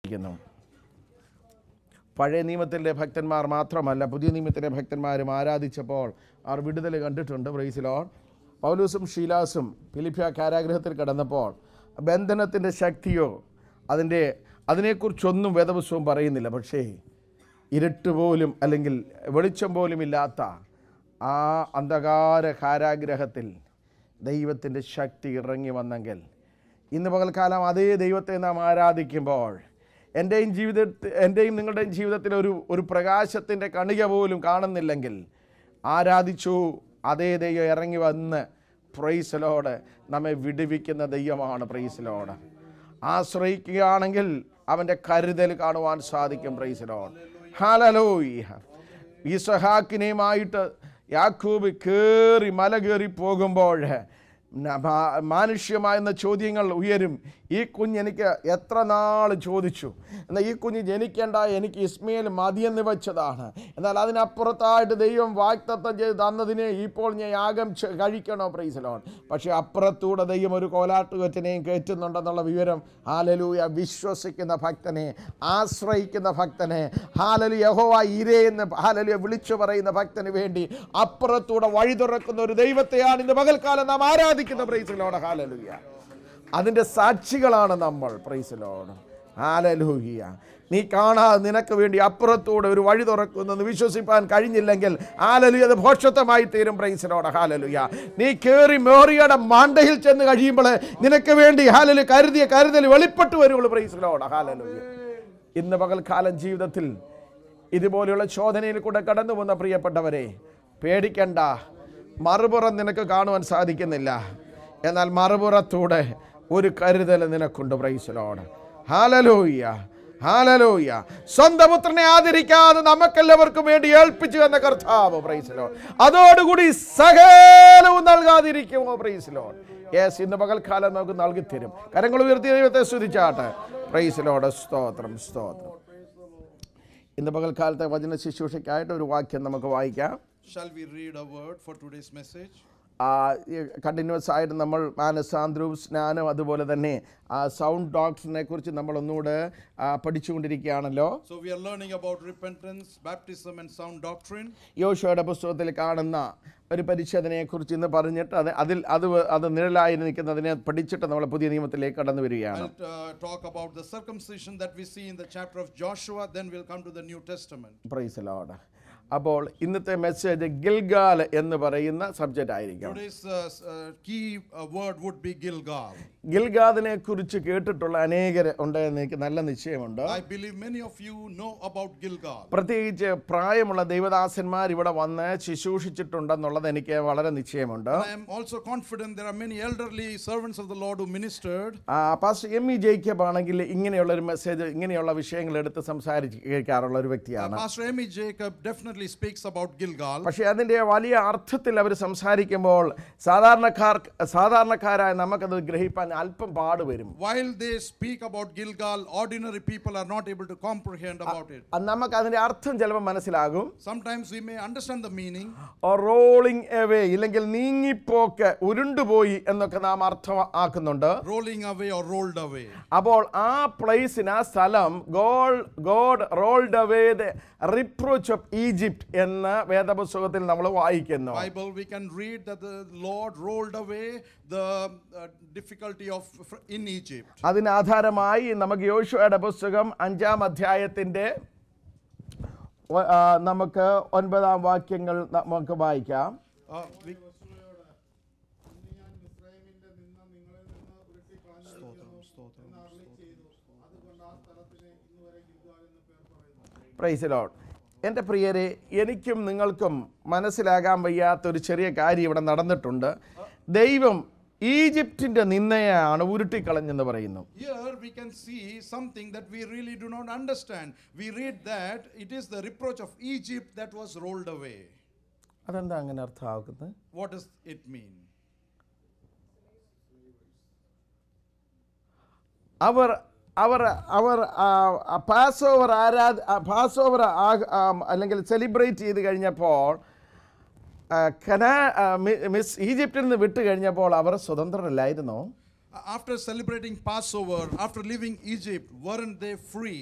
ഇരിക്കുന്നു പഴയ നിയമത്തിലെ ഭക്തന്മാർ മാത്രമല്ല പുതിയ നിയമത്തിലെ ഭക്തന്മാരും ആരാധിച്ചപ്പോൾ അവർ വിടുതൽ കണ്ടിട്ടുണ്ട് ബ്രൈസിലോൺ പൗലൂസും ഷീലാസും ഫിലിപ്പിയ കാരാഗ്രഹത്തിൽ കിടന്നപ്പോൾ ബന്ധനത്തിൻ്റെ ശക്തിയോ അതിൻ്റെ അതിനെക്കുറിച്ചൊന്നും വേദപുസ്തകം പറയുന്നില്ല പക്ഷേ ഇരുട്ട് പോലും അല്ലെങ്കിൽ വെളിച്ചം പോലും ഇല്ലാത്ത ആ അന്ധകാര കാരാഗ്രഹത്തിൽ ദൈവത്തിൻ്റെ ശക്തി ഇറങ്ങി വന്നെങ്കിൽ ഇന്ന് പകൽക്കാലം അതേ ദൈവത്തെ നാം ആരാധിക്കുമ്പോൾ എൻ്റെയും ജീവിതത്തിൽ എൻ്റെയും നിങ്ങളുടെയും ജീവിതത്തിൽ ഒരു ഒരു പ്രകാശത്തിൻ്റെ കണിക പോലും കാണുന്നില്ലെങ്കിൽ ആരാധിച്ചു അതേ ദൈവം ഇറങ്ങി വന്ന് പ്രൈസലോട് നമ്മെ വിടുവിക്കുന്ന ദൈവമാണ് പ്രൈസലോട് ആശ്രയിക്കുകയാണെങ്കിൽ അവൻ്റെ കരുതൽ കാണുവാൻ സാധിക്കും പ്രൈസലോട് ഹാലലോയ്യ ഈസഹാക്കിനെയുമായിട്ട് യാക്കൂബ് കയറി മല കയറി പോകുമ്പോൾ ന- മാ- മാനുഷ്യമായെന്ന ചോദ്യങ്ങൾ ഉയരും ഈ കുഞ്ഞ് എനിക്ക് എത്ര നാൾ ചോദിച്ചു എന്നാൽ ഈ കുഞ്ഞ് ജനിക്കേണ്ട എനിക്ക് ഇസ്മയിൽ മതിയെന്ന് വെച്ചതാണ് എന്നാൽ അതിനപ്പുറത്തായിട്ട് ദൈവം വാക്തത്വം ചെയ്ത് തന്നതിനെ ഇപ്പോൾ ഞാൻ യാഗം ചെ- കഴിക്കണോ പ്രൈസലോൺ പക്ഷേ അപ്പുറത്തൂടെ ദൈവം ഒരു കോലാട്ടുകൊറ്റനെയും കയറ്റുന്നുണ്ടെന്നുള്ള വിവരം ഹാലലൂയ വിശ്വസിക്കുന്ന ഭക്തനെ ആശ്രയിക്കുന്ന ഭക്തനെ ഹാലലു യഹോവ ഇരേ എന്ന് ഹാലലുയ വിളിച്ചു പറയുന്ന ഭക്തന് വേണ്ടി അപ്പുറത്തൂടെ വഴി തുറക്കുന്ന ഒരു ദൈവത്തെയാണ് ഇന്ന് പകൽക്കാലം നാം ആരാധിക്കുന്ന പ്രൈസിലോട് ഹാലലുയ അതിൻ്റെ സാക്ഷികളാണ് നമ്മൾ പ്രൈസിലോട് ഹാലലൂഹിയ നീ കാണാതെ നിനക്ക് വേണ്ടി അപ്പുറത്തൂടെ ഒരു വഴി തുറക്കുന്നെന്ന് വിശ്വസിപ്പാൻ കഴിഞ്ഞില്ലെങ്കിൽ ഹാലലുയ അത് ഭോഷത്വമായി തീരും പ്രൈസിലോട് ഹാലലുയ നീ കയറി മോറിയുടെ മാണ്ടയിൽ ചെന്ന് കഴിയുമ്പോൾ നിനക്ക് വേണ്ടി ഹാലലു കരുതിയ കരുതൽ വെളിപ്പെട്ടു വരുള്ളൂ പ്രൈസിലോട് ഹാലലുയ ഇന്ന് പകൽക്കാലം ജീവിതത്തിൽ ഇതുപോലെയുള്ള ചോദനയിൽ കൂടെ കടന്നു വന്ന പ്രിയപ്പെട്ടവരെ പേടിക്കണ്ട മറുപുറം നിനക്ക് കാണുവാൻ സാധിക്കുന്നില്ല എന്നാൽ മറുപുറത്തൂടെ ഒരു കരുതൽ നിനക്കുണ്ട് പ്രൈസലോട് ഹാലലോയ്യ ഹാലലോയ്യ സ്വന്തം പുത്രനെ ആദരിക്കാതെ നമുക്കെല്ലാവർക്കും വേണ്ടി ഏൽപ്പിച്ചു എന്ന കർത്താവ് പ്രൈസലോ അതോടുകൂടി സകലവും നൽകാതിരിക്കുമോ പ്രൈസലോ യേസ് ഇന്ന് പകൽക്കാലം നമുക്ക് നൽകി തരും കരങ്ങൾ ഉയർത്തി ദൈവത്തെ സ്തുതിച്ചാട്ടെ പ്രൈസലോട് സ്തോത്രം സ്തോത്രം ഇന്ന് പകൽക്കാലത്തെ വചന ശുശ്രൂഷയ്ക്കായിട്ട് ഒരു വാക്യം നമുക്ക് വായിക്കാം Shall we read a word for today's message? Continuous ആയിട്ട് നമ്മൾ മാനസാന്തരവും സ്നാനം അതുപോലെ തന്നെ സൗണ്ട് ഡോക്ടറിനെ കുറിച്ച് നമ്മൾ ഒന്നുകൂടെ ആ, പഠിച്ചുകൊണ്ടിരിക്കുകയാണല്ലോ So we are learning about repentance, baptism, and sound doctrine. യോശോയുടെ പുസ്തകത്തിൽ കാണുന്ന ഒരു പരിശോധനയെക്കുറിച്ച് ഇന്ന് പറഞ്ഞിട്ട് അത് അതിൽ അത് വ- അത് നിഴലായി നിൽക്കുന്നതിനെ പഠിച്ചിട്ട് നമ്മൾ പുതിയ നിയമത്തിലേക്ക് കടന്നു വരികയാണ് I'll uh, talk about the circumcision that we see in the chapter of Joshua, then we'll come to the New Testament. Praise Lord അപ്പോൾ ഇന്നത്തെ മെസ്സേജ് ഗിൽഗാൽ എന്ന് പറയുന്ന സബ്ജക്റ്റ് ആയിരിക്കും Today's uh, s- uh, key uh, word would be Gilgal. ഗിൽഗാദിനെ കുറിച്ച് കേട്ടിട്ടുള്ള അനേകർ ഉണ്ടെന്ന് എനിക്ക് നല്ല നിശ്ചയമുണ്ട് I believe many of you know about Gilgal. പ്രത്യേകിച്ച് പ്രായമുള്ള ദൈവദാസന്മാർ ഇവിടെ വന്ന് ശുശ്രൂഷിച്ചിട്ടുണ്ടെന്നുള്ളത് എനിക്ക് വളരെ നിശ്ചയമുണ്ട് I am also confident there are many elderly servants of the Lord who ministered. ആ, പാസ്റ്റർ എം ഇ ജേക്കബ് ആണെങ്കിൽ ഇങ്ങനെയുള്ള ഒരു മെസ്സേജ് ഇങ്ങനെയുള്ള വിഷയങ്ങൾ എടുത്ത് സംസാരിച്ച് കേൾക്കാറുള്ള ഒരു Uh, വ്യക്തിയാണ് Pastor Emmy Jacob definitely speaks about Gilgal. പക്ഷേ അതിൻ്റെ വലിയ അർത്ഥത്തിൽ അവർ സംസാരിക്കുമ്പോൾ സാധാരണക്കാർ സാധാരണക്കാരായ നമുക്കത് ഗ്രഹിപ്പാൻ അല്പം പാടുവരും While they speak about Gilgal, ordinary people are not able to comprehend about it. അത് നമുക്ക് അതിൻ്റെ അർത്ഥം ചിലപ്പോൾ മനസ്സിലാകും Sometimes we may understand the meaning, rolling away ഇല്ലെങ്കിൽ നീങ്ങിപ്പോക്ക് ഉരുണ്ടുപോയി എന്നൊക്കെ നാം അർത്ഥമാക്കുന്നുണ്ട് rolling away or rolled away. അപ്പോൾ ആ പ്ലേസിന് ആ സ്ഥലം ഗോൾ God rolled away the reproach of Egypt എന്ന വേദപുസ്തകത്തിൽ നമ്മൾ വായിക്കുന്നു Bible, we can read that the Lord rolled away the uh, difficulty of in Egypt. അതിന് ആധാരമായി നമുക്ക് യോശുവയുടെ പുസ്തകം അഞ്ചാം അധ്യായത്തിൻ്റെ ഒ- ആ, നമുക്ക് ഒൻപതാം വാക്യങ്ങൾ നമുക്ക് വായിക്കാം Uh, we, പ്രൈസ് ലോഡ് എൻ്റെ പ്രിയരെ എനിക്കും നിങ്ങൾക്കും മനസ്സിലാകാൻ വയ്യാത്തൊരു ചെറിയ കാര്യം ഇവിടെ നടന്നിട്ടുണ്ട് ദൈവം ഈജിപ്തിൻ്റെ നിന്നയാണ് ഉരുട്ടിക്കളഞ്ഞെന്ന് പറയുന്നു here we can see something that we really do not understand. We read that it is the reproach of Egypt that was rolled away. അതെന്താ അങ്ങനെ അർത്ഥമാക്കുന്നത് What does it mean? അവർ അവർ അവർ പാസ് ഓവർ ആരാധ പാസ് ഓവർ അല്ലെങ്കിൽ celebrate ചെയ്ത് കഴിഞ്ഞപ്പോൾ ആ, കനാ ആ, മി- മിസ് ഈജിപ്തിൽ നിന്ന് വിട്ട് കഴിഞ്ഞപ്പോൾ അവർ സ്വതന്ത്രരല്ലായിരുന്നോ After celebrating Passover, after leaving Egypt, weren't they free?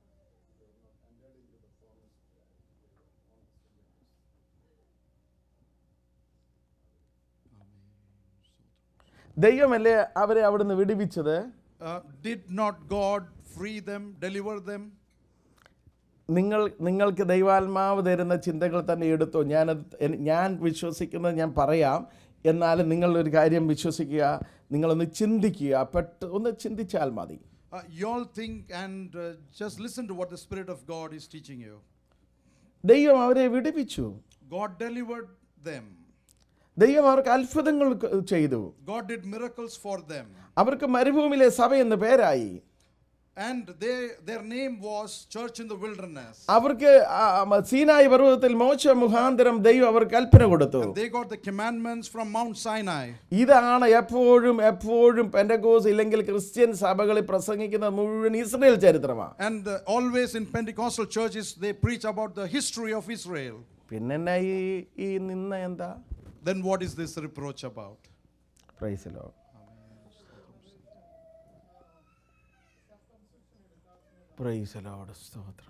ദൈവമല്ലേ അവരെ അവിടുന്ന് വിടുവിച്ചത് Uh, did not God free them, deliver them? നിങ്ങൾ നിങ്ങൾക്ക് ദൈവാത്മാവ് തരുന്ന ചിന്തകൾ തന്നെ എടുത്തോ ഞാനത് എൻ- ഞാൻ വിശ്വസിക്കുന്നത് ഞാൻ പറയാം എന്നാലും നിങ്ങൾ ഒരു കാര്യം വിശ്വസിക്കുക നിങ്ങളൊന്ന് ചിന്തിക്കുക പെട്ട് ഒന്ന് ചിന്തിച്ചാൽ മതി Uh, you all think and uh, just listen to what the Spirit of God is teaching you. ദൈവം അവരെ വിടുവിച്ചു God delivered them. ദൈവം അവർക്ക് അത്ഭുതങ്ങൾ ക- ചെയ്തു God did miracles for them. അവർക്ക് മരുഭൂമിയിലെ സഭ എന്ന് പേരായി And they, their name was Church in the Wilderness. അവർക്ക് ആ- ആ സീനായി പർവ്വതത്തിൽ മോശ മുഖാന്തരം ദൈവം അവർക്ക് കൽപ്പന കൊടുത്തു They got the commandments from Mount Sinai. ഇതാണ് എപ്പോഴും എപ്പോഴും പെൻഡഗോസ് ഇല്ലെങ്കിൽ ക്രിസ്ത്യൻ സഭകളിൽ പ്രസംഗിക്കുന്ന മുഴുവൻ ഇസ്രയേൽ ചരിത്രമാണ് And uh, always in Pentecostal churches, they preach about the history of Israel. പിന്നെ ഈ ഈ നിന്ന എന്താ Then what is this reproach about? പ്രൈസിലോ പ്രൈസലോട് സ്തോത്രം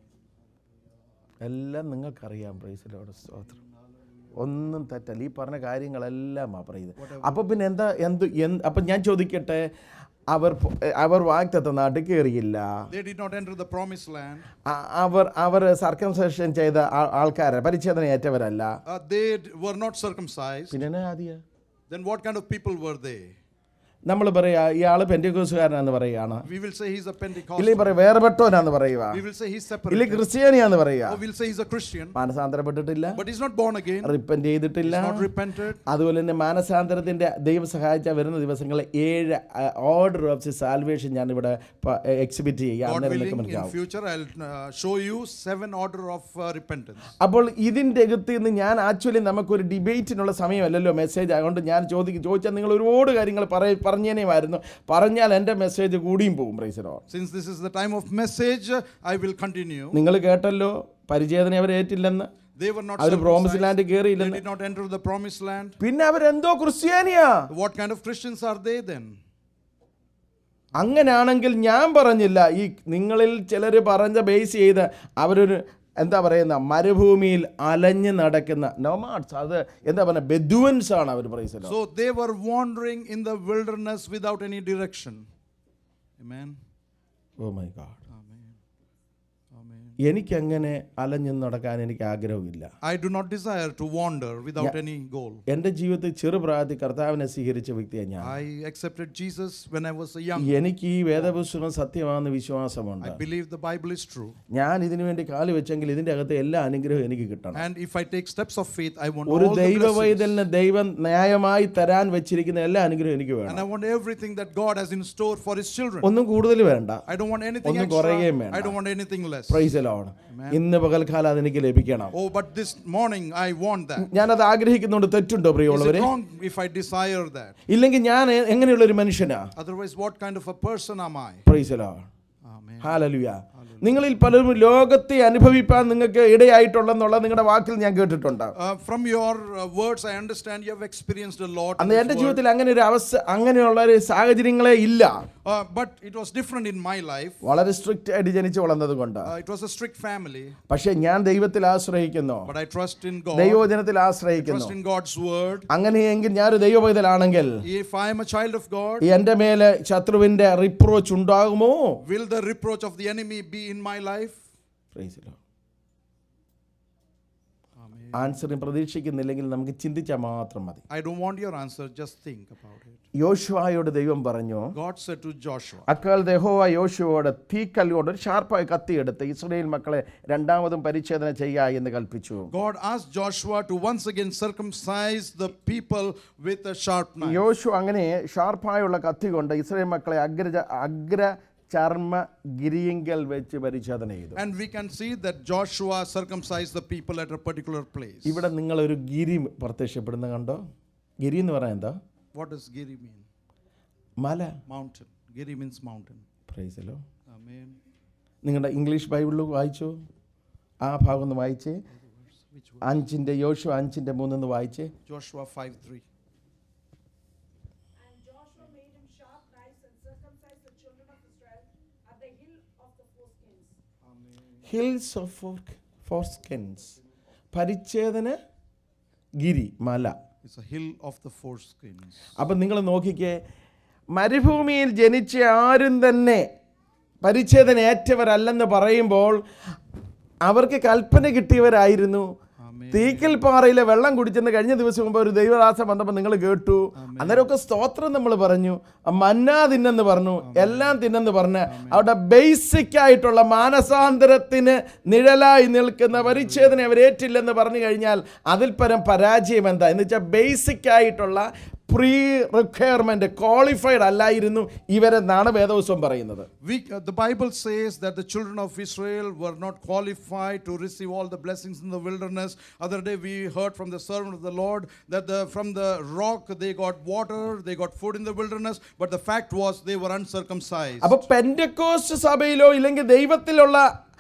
എല്ലാം നിങ്ങൾക്കറിയാം പ്രൈസലോട് സ്തോത്രം ഒന്നും തെറ്റല്ല ഈ പറഞ്ഞ കാര്യങ്ങളെല്ലാം ആ പറയുന്നത് അപ്പം പിന്നെ എന്താ എന്ത് എന്ത് അപ്പം ഞാൻ ചോദിക്കട്ടെ അവർ പോ- അവർ വാക്തത്വ നാട്ടിൽ കയറിയില്ല They did not enter the promised land. ആ- അവർ അവർ സർക്കംസേഷൻ ചെയ്ത ആ- ആൾക്കാരെ പരിച്ഛേദന ഏറ്റവരല്ല Uh, they d- were not circumcised. പിന്നെ എന്നാ ആദ്യ Then what kind of people were they? നമ്മൾ പറയാ ഇയാൾ പെൻറ്റിക്കോസുകാരനാന്ന് പറയുകയാണ് We will say he's a Pentecostal. ഇല്ലെങ്കിൽ പറയാം വേറെപ്പെട്ടവനാന്ന് പറയുക We will say he's ഇല്ലെങ്കിൽ separate. ക്രിസ്ത്യാനിയാന്ന് പറയുക Or we'll say he's a Christian. മാനസാന്തരപ്പെട്ടിട്ടില്ല But he's not born again. Repent ചെയ്തിട്ടില്ല He's not repented. അതുപോലെ തന്നെ മാനസാന്തരത്തിന്റെ ദൈവം സഹായിച്ച വരുന്ന ദിവസങ്ങളിൽ ഏഴ് ഓർഡർ ഓഫ് ദി സാൽവേഷൻ ഞാൻ ഇവിടെ എക്സിബിറ്റ് ചെയ്യാം God അന്നേരം willing, നിങ്ങൾക്ക് in മനസ്സിലാവും future I'll uh, show you seven order of uh, repentance. അപ്പോൾ ഇതിൻ്റെ അകത്ത് നിന്ന് ഞാൻ ആക്ച്വലി നമുക്കൊരു ഡിബേറ്റിനുള്ള സമയമല്ലല്ലോ മെസ്സേജ് അതുകൊണ്ട് ഞാൻ ചോദിക്കും ചോദിച്ചാൽ നിങ്ങൾ ഒരുപാട് കാര്യങ്ങൾ പറയ പറഞ്ഞേനെയുമായിരുന്നു പറഞ്ഞാൽ എൻ്റെ മെസ്സേജ് കൂടിയും പോകും പ്രൈസറോ Since this is the time of message, uh, I will continue. നിങ്ങൾ കേട്ടല്ലോ പരിചേതന അവർ ഏറ്റില്ലെന്ന് They were not അവർ പ്രോമിസ് circumcised. ലാൻഡ് They കയറിയില്ലെന്ന് did not enter the promised land. പിന്നെ അവരെന്തോ ക്രിസ്ത്യാനിയാ What kind of Christians are they then? അങ്ങനെയാണെങ്കിൽ ഞാൻ പറഞ്ഞില്ല ഈ നിങ്ങളിൽ ചിലർ പറഞ്ഞ ബേസ് ചെയ്ത് അവരൊരു എന്താ പറയുന്ന മരുഭൂമിയിൽ അലഞ്ഞു നടക്കുന്ന നോമാഡ്സ് അത് എന്താ പറയുക ബെദുവൻസ് ആണ് അവർ പറയുന്നത് So they were wandering in the wilderness without any direction. Amen. Oh my God Amen. Amen. എനിക്കങ്ങനെ അലഞ്ഞു നടക്കാൻ എനിക്ക് ആഗ്രഹമില്ല I do not desire to wander without any goal. എൻ്റെ ജീവിതത്തിൽ ചെറുപ്രായത്തിൽ കർത്താവിനെ സ്വീകരിച്ച വ്യക്തിയാണ് ഞാൻ I accepted Jesus when I was a young. എനിക്ക് ഈ വേദപുസ്തകം സത്യമാണെന്ന് വിശ്വാസമുണ്ട് I believe the Bible is true. ഞാൻ ഇതിനു വേണ്ടി കാല് വെച്ചെങ്കിൽ ഇതിൻ്റെ അകത്ത് എല്ലാ അനുഗ്രഹവും എനിക്ക് കിട്ടണം And if I take steps of faith, I want ഒരു all the blessings. ദൈവവൈതലിന് ദൈവം ന്യായമായി തരാൻ വെച്ചിരിക്കുന്ന എല്ലാ അനുഗ്രഹവും എനിക്ക് And വേണം I want everything that God has in store for His children. ഒന്നും കൂടുതൽ വേണ്ട I don't want anything ഒന്നും extra. കുറയുകയും വേണ്ട. I don't want anything less. Praise Lord ഇന്ന് പകൽക്കാലം അതെനിക്ക് ലഭിക്കണം Oh, but this morning I want that. ഞാനത് ആഗ്രഹിക്കുന്നുണ്ട് തെറ്റുണ്ടോ Is it പ്രിയമുള്ളവരെ wrong if I desire that? ഇല്ലെങ്കിൽ ഞാൻ എ- എങ്ങനെയുള്ള ഒരു മനുഷ്യനാ Otherwise, what kind of a person am I? Praise Lord Amen. Hallelujah നിങ്ങളിൽ പലരും ലോകത്തെ അനുഭവിപ്പാൻ നിങ്ങൾക്ക് ഇടയായിട്ടുള്ളെന്നുള്ള നിങ്ങളുടെ വാക്കിൽ ഞാൻ കേട്ടിട്ടുണ്ട് Uh, from your uh, words, I understand you have experienced a lot. in അന്ന് this എൻ്റെ world. ജീവിതത്തിൽ അങ്ങനെ ഒരു അവസ്ഥ അങ്ങനെയുള്ള ഒരു സാഹചര്യങ്ങളെ ഇല്ല Uh, but it was different in my life. വളരെ സ്ട്രിക്റ്റ് ആയിട്ട് ജനിച്ചു വളർന്നത് കൊണ്ട് Uh, it was a strict family. പക്ഷെ ഞാൻ ദൈവത്തിൽ ആശ്രയിക്കുന്നു But I trust in God. ദൈവവചനത്തിൽ ആശ്രയിക്കുന്നു Trust in God's word. അങ്ങനെയെങ്കിൽ ഞാനൊരു ദൈവപൈതലാണെങ്കിൽ If I am a child of God, എൻ്റെ മേലെ ശത്രുവിന്റെ റിപ്രോച്ച് ഉണ്ടാകുമോ will the reproach of the enemy be in my life? Praise the Lord. Amen. ആൻസറിന് പ്രതീക്ഷിക്കുന്നില്ലെങ്കിൽ നമുക്ക് ചിന്തിച്ചാൽ മാത്രം മതി I don't want your answer, just think about it. യോശുവായോട് ദൈവം പറഞ്ഞു God said to Joshua, അക്കാലത്ത് യഹോവ യോശുവോട് തീക്കല്ലുകൊണ്ട് ഒരു ഷാർപ്പായ കത്തിയെടുത്ത് ഇസ്രയേൽ മക്കളെ രണ്ടാമതും പരിച്ഛേദന ചെയ്യുക എന്ന് കൽപ്പിച്ചു God asked Joshua to once again circumcise the people with a sharp knife. യോശു അങ്ങനെ ഷാർപ്പായുള്ള കത്തി കൊണ്ട് ഇസ്രയേൽ മക്കളെ അഗ്ര അഗ്ര ചർമ്മ ഗിരിയെങ്കൽ വെച്ച് പരിച്ഛേദന ചെയ്തു And we can see that Joshua circumcised the people at a particular place. ഇവിടെ നിങ്ങളൊരു ഗിരി പ്രത്യക്ഷപ്പെടുന്ന കണ്ടോ ഗിരി എന്ന് പറയാൻ എന്താ What does Giri mean? മല Mountain. Giri means mountain. Praise Lord Amen. നിങ്ങളുടെ ഇംഗ്ലീഷ് ബൈബിളിൽ വായിച്ചോ ആ ഭാഗം ഒന്ന് വായിച്ചേ Which one? അഞ്ചിൻ്റെ യോശു അഞ്ചിൻ്റെ മൂന്നൊന്ന് വായിച്ചേ Joshua 5 3. And Joshua made him sharp hills of foreskins പരിച്ഛേദന ഗിരി മല It's a hill of the foreskins. അപ്പം നിങ്ങൾ നോക്കിക്കേ മരുഭൂമിയിൽ ജനിച്ച ആരും തന്നെ പരിച്ഛേദന ഏറ്റവരല്ലെന്ന് പറയുമ്പോൾ അവർക്ക് കൽപ്പന കിട്ടിയവരായിരുന്നു തീക്കൽ പാറയിലെ വെള്ളം കുടിച്ചെന്ന് കഴിഞ്ഞ ദിവസം മുമ്പ് ഒരു ദൈവദാസം വന്നപ്പോൾ നിങ്ങൾ കേട്ടു അന്നേരമൊക്കെ സ്തോത്രം നമ്മൾ പറഞ്ഞു മന്ന തിന്നെന്ന് പറഞ്ഞു എല്ലാം തിന്നെന്ന് പറഞ്ഞ് അവിടെ ബേസിക് ആയിട്ടുള്ള മാനസാന്തരത്തിന് നിഴലായി നിൽക്കുന്ന പരിച്ഛേദന അവരേറ്റില്ലെന്ന് പറഞ്ഞു കഴിഞ്ഞാൽ അതിൽ പരം പരാജയം എന്താ എന്ന് വെച്ചാൽ ബേസിക് ആയിട്ടുള്ള പ്രീ റിക്വയർമെന്റ് ക്വാളിഫൈഡ് അല്ലായിരുന്നു ഇവരെന്നാണ് വേദവസ്വം പറയുന്നത് We, uh, the Bible says that the children of Israel were not qualified to receive all the blessings in the wilderness. Other day we heard from the servant of the Lord that the, from the rock they got water, they got food in the wilderness, but the fact was they were uncircumcised. അപ്പൊ Pentecost സഭയിലോ ഇല്ലെങ്കിൽ ദൈവത്തിലുള്ള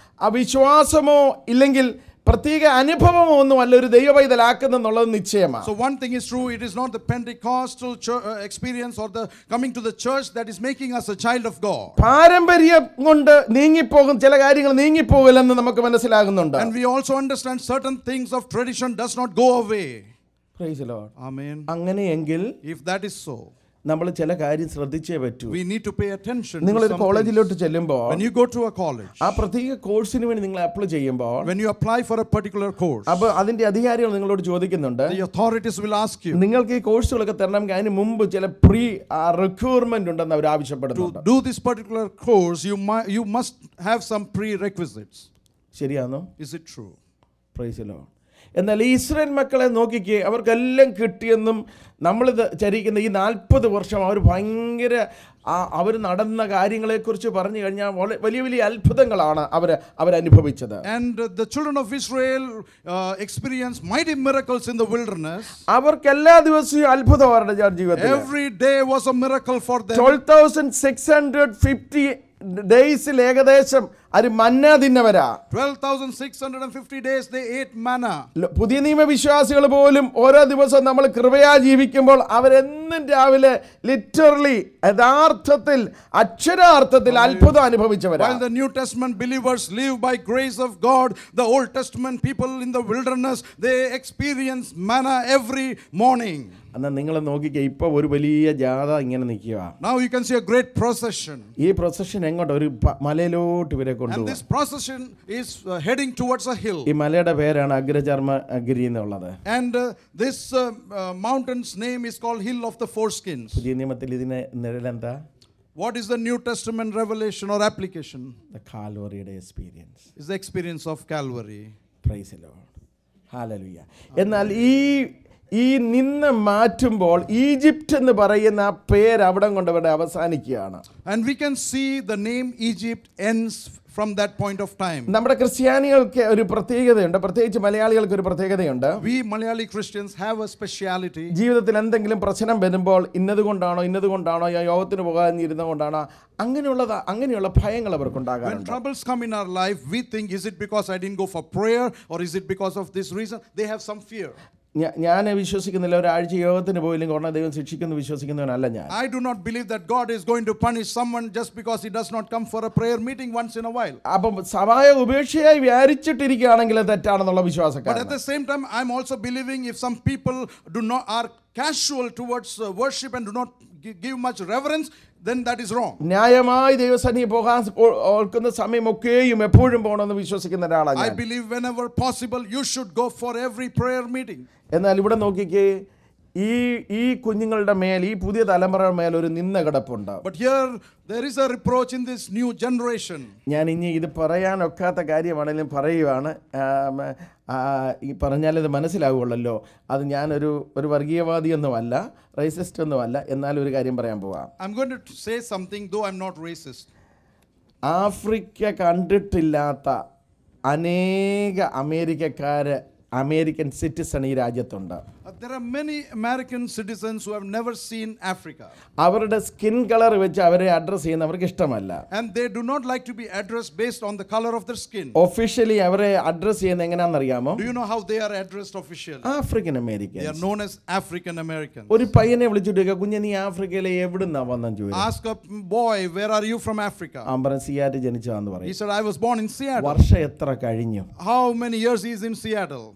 അവിശ്വാസമോ ഇല്ലെങ്കിൽ പ്രത്യേക അനുഭവമോ ഒന്നും അല്ല ഒരു ദൈവപൈതലാക്കുന്നെന്നുള്ളത് നിശ്ചയമാണ് So one thing is true, it is not the Pentecostal chur- uh, experience or the coming to the church that is making us a child of God. പാരമ്പര്യം കൊണ്ട് നീങ്ങിപ്പോകും ചില കാര്യങ്ങൾ നീങ്ങിപ്പോകില്ലെന്ന് നമുക്ക് മനസ്സിലാകുന്നുണ്ട് And we also understand certain things of tradition does not go away. Praise the Lord. Amen. അങ്ങനെയെങ്കിൽ If that is so, നമ്മൾ ചില കാര്യം ശ്രദ്ധിച്ചേ പറ്റൂ we need to pay attention to നിങ്ങളൊരു some കോളേജിലോട്ട് things. ചെല്ലുമ്പോൾ When you go to a college, ആ പ്രത്യേക കോഴ്സിന് വേണ്ടി നിങ്ങൾ അപ്ലൈ ചെയ്യുമ്പോൾ when you apply for a particular course, അപ്പോൾ അതിന്റെ അധികാരികൾ നിങ്ങളോട് ചോദിക്കുന്നുണ്ട് the authorities will ask you നിങ്ങൾക്ക് ഈ കോഴ്സുകളൊക്കെ തരണമെങ്കിൽ അതിന് മുമ്പ് ചില പ്രീ റിക്വയർമെന്റ് ഉണ്ടെന്ന് അവർ to ആവശ്യപ്പെടുന്നുണ്ട് do this particular course, you, mu- you must have some prerequisites. ശരിയാണോ Is it true? പ്രൈസിലോ എന്നാൽ ഈ ഇസ്രായേൽ മക്കളെ നോക്കിക്കേ അവർക്കെല്ലാം കിട്ടിയെന്നും നമ്മളിത് ചരിക്കുന്ന ഈ നാൽപ്പത് വർഷം അവർ ഭയങ്കര അവർ നടന്ന കാര്യങ്ങളെക്കുറിച്ച് പറഞ്ഞു കഴിഞ്ഞാൽ വള- വലിയ വലിയ അത്ഭുതങ്ങളാണ് അവർ അവരനുഭവിച്ചത് And uh, the children of Israel uh, experienced mighty miracles in the wilderness. അവർക്ക് എല്ലാ ദിവസവും അത്ഭുതം അവരുടെ ജാ- ജീവിതത്തിൽ Every day was a miracle for them. Twelve thousand six hundred fifty ഡേയ്സിൽ ഏകദേശം അത് മന്ന തിന്നവരാ 12,650 days they ate manna. ല- പുതിയ നിയമ വിശ്വാസികൾ പോലും ഓരോ ദിവസവും നമ്മൾ കൃപയാ ജീവിക്കുമ്പോൾ അവരെന്നും രാവിലെ ലിറ്ററലി യഥാർത്ഥത്തിൽ അക്ഷരാർത്ഥത്തിൽ അത്ഭുതം അനുഭവിച്ചവരാ While the New Testament believers live by grace of God, the Old Testament people in the wilderness, they experience manna every morning. എന്നാൽ നിങ്ങൾ നോക്കിക്കേ ഇപ്പൊ ഒരു വലിയ ജാഥ ഇങ്ങനെ നിൽക്കുക Now you can see a great procession. ഈ പ്രൊസഷൻ എങ്ങോട്ട് ഒരു പ- മലയിലോട്ട് ഇവരെ And കൊണ്ടുപോകും this procession is uh, heading towards a hill. ഈ മലയുടെ പേരാണ് അഗ്രചർമ്മ അഗിരി എന്നുള്ളത് And uh, this uh, uh, mountain's name is called Hill of the Foreskins. പുതിയ നിയമത്തിൽ ഇതിന് നിഴലെന്താ What is the New Testament revelation or application? കാലോറിയുടെ experience Is the experience of Calvary. Praise Lord hallelujah എന്നാൽ ഈ ഈ നിന്ന് മാറ്റുമ്പോൾ ഈജിപ്റ്റ് എന്ന് പറയുന്ന ആ പേര് അവിടം കൊണ്ട് അവിടെ അവസാനിക്കുകയാണ് And we can see the name Egypt ends from that point of time. നമ്മുടെ ക്രിസ്ത്യാനികൾക്ക് ഒരു പ്രത്യേകതയുണ്ട് പ്രത്യേകിച്ച് മലയാളികൾക്ക് ഒരു പ്രത്യേകതയുണ്ട് We Malayali Christians have a speciality. ജീവിതത്തിൽ എന്തെങ്കിലും പ്രശ്നം വരുമ്പോൾ ഇന്നത് കൊണ്ടാണോ ഇന്നത് കൊണ്ടാണോ ഞാൻ യോഗത്തിന് പോകാതിരുന്ന കൊണ്ടാണോ അങ്ങനെയുള്ളത് അങ്ങനെയുള്ള ഭയങ്ങൾ When അവർക്കുണ്ടാകാറുണ്ട് troubles come in our life, we think, is it because I didn't go for prayer or is it because of this reason? They have some fear. ഞാ- ഞാൻ വിശ്വസിക്കുന്നില്ല ഒരാഴ്ച യോഗത്തിന് പോയില്ലെങ്കിൽ ഉടനെ ദൈവം ശിക്ഷിക്കുന്നു വിശ്വസിക്കുന്നവനല്ല ഞാൻ I do not believe that God is going to punish someone just because he does not come for a prayer meeting once in a while. അപ്പം സഭായ ഉപേക്ഷയായി വ്യാരിച്ചിട്ടിരിക്കുകയാണെങ്കിൽ അത് തെറ്റാണെന്നുള്ള But വിശ്വാസക്കാരൻ at the same time, I'm also believing if some people do not are casual towards uh, worship and do not gi- give much reverence, then that is wrong. ന്യായമായി ദൈവസന്നിധി പോകാൻ ഓ- ഓർക്കുന്ന സമയമൊക്കെയും എപ്പോഴും പോകണമെന്ന് വിശ്വസിക്കുന്ന ഒരാളാണ് I ഞാൻ believe whenever possible, you should go for every prayer meeting. എന്നാൽ ഇവിടെ നോക്കിക്കേ ഈ ഈ കുഞ്ഞുങ്ങളുടെ മേൽ ഈ പുതിയ തലമുറയുടെ മേൽ ഒരു നിന്ന കിടപ്പുണ്ട് But here, there is a reproach in this new generation. ഞാൻ ഇനി ഇത് പറയാനൊക്കാത്ത കാര്യമാണെങ്കിലും പറയുവാണ് ആം, ആ, ഈ പറഞ്ഞാൽ ഇത് മനസ്സിലാവുള്ളല്ലോ അത് ഞാനൊരു ഒരു വർഗീയവാദിയൊന്നുമല്ല റേസിസ്റ്റ് ഒന്നുമല്ല എന്നാലും ഒരു കാര്യം പറയാൻ പോവാം I'm going to say something, though I'm not racist. Africa കണ്ടിട്ടില്ലാത്ത അനേക അമേരിക്കക്കാര് അമേരിക്കൻ സിറ്റിസൺ ഈ രാജ്യത്തുണ്ട് Uh, there are many American citizens who have never seen Africa. അവരുടെ സ്കിൻ കളർ വെച്ച് അവരെ അഡ്രസ്സ് ചെയ്യുന്ന അവർക്ക് ഇഷ്ടമല്ല And they do not like to be addressed based on the color of their skin. Officially അവരെ address ചെയ്യുന്നത് എങ്ങനെയാണെന്നറിയാമോ Do you know how they are addressed officially? African They American are known as African Americans. ഒരു പയ്യനെ വിളിച്ചിട്ട് ചോദിക്കുക, കുഞ്ഞെ നീ ആഫ്രിക്കയിലെ എവിടുന്നാ വന്നെന്ന് ചോദിച്ചു Ask a boy, where are you from Africa? അമ്പരം സിയാറ്റ് ജനിച്ചതാന്ന് He പറയും said, I was born in Seattle. വർഷം എത്ര കഴിഞ്ഞു How many years he is in Seattle?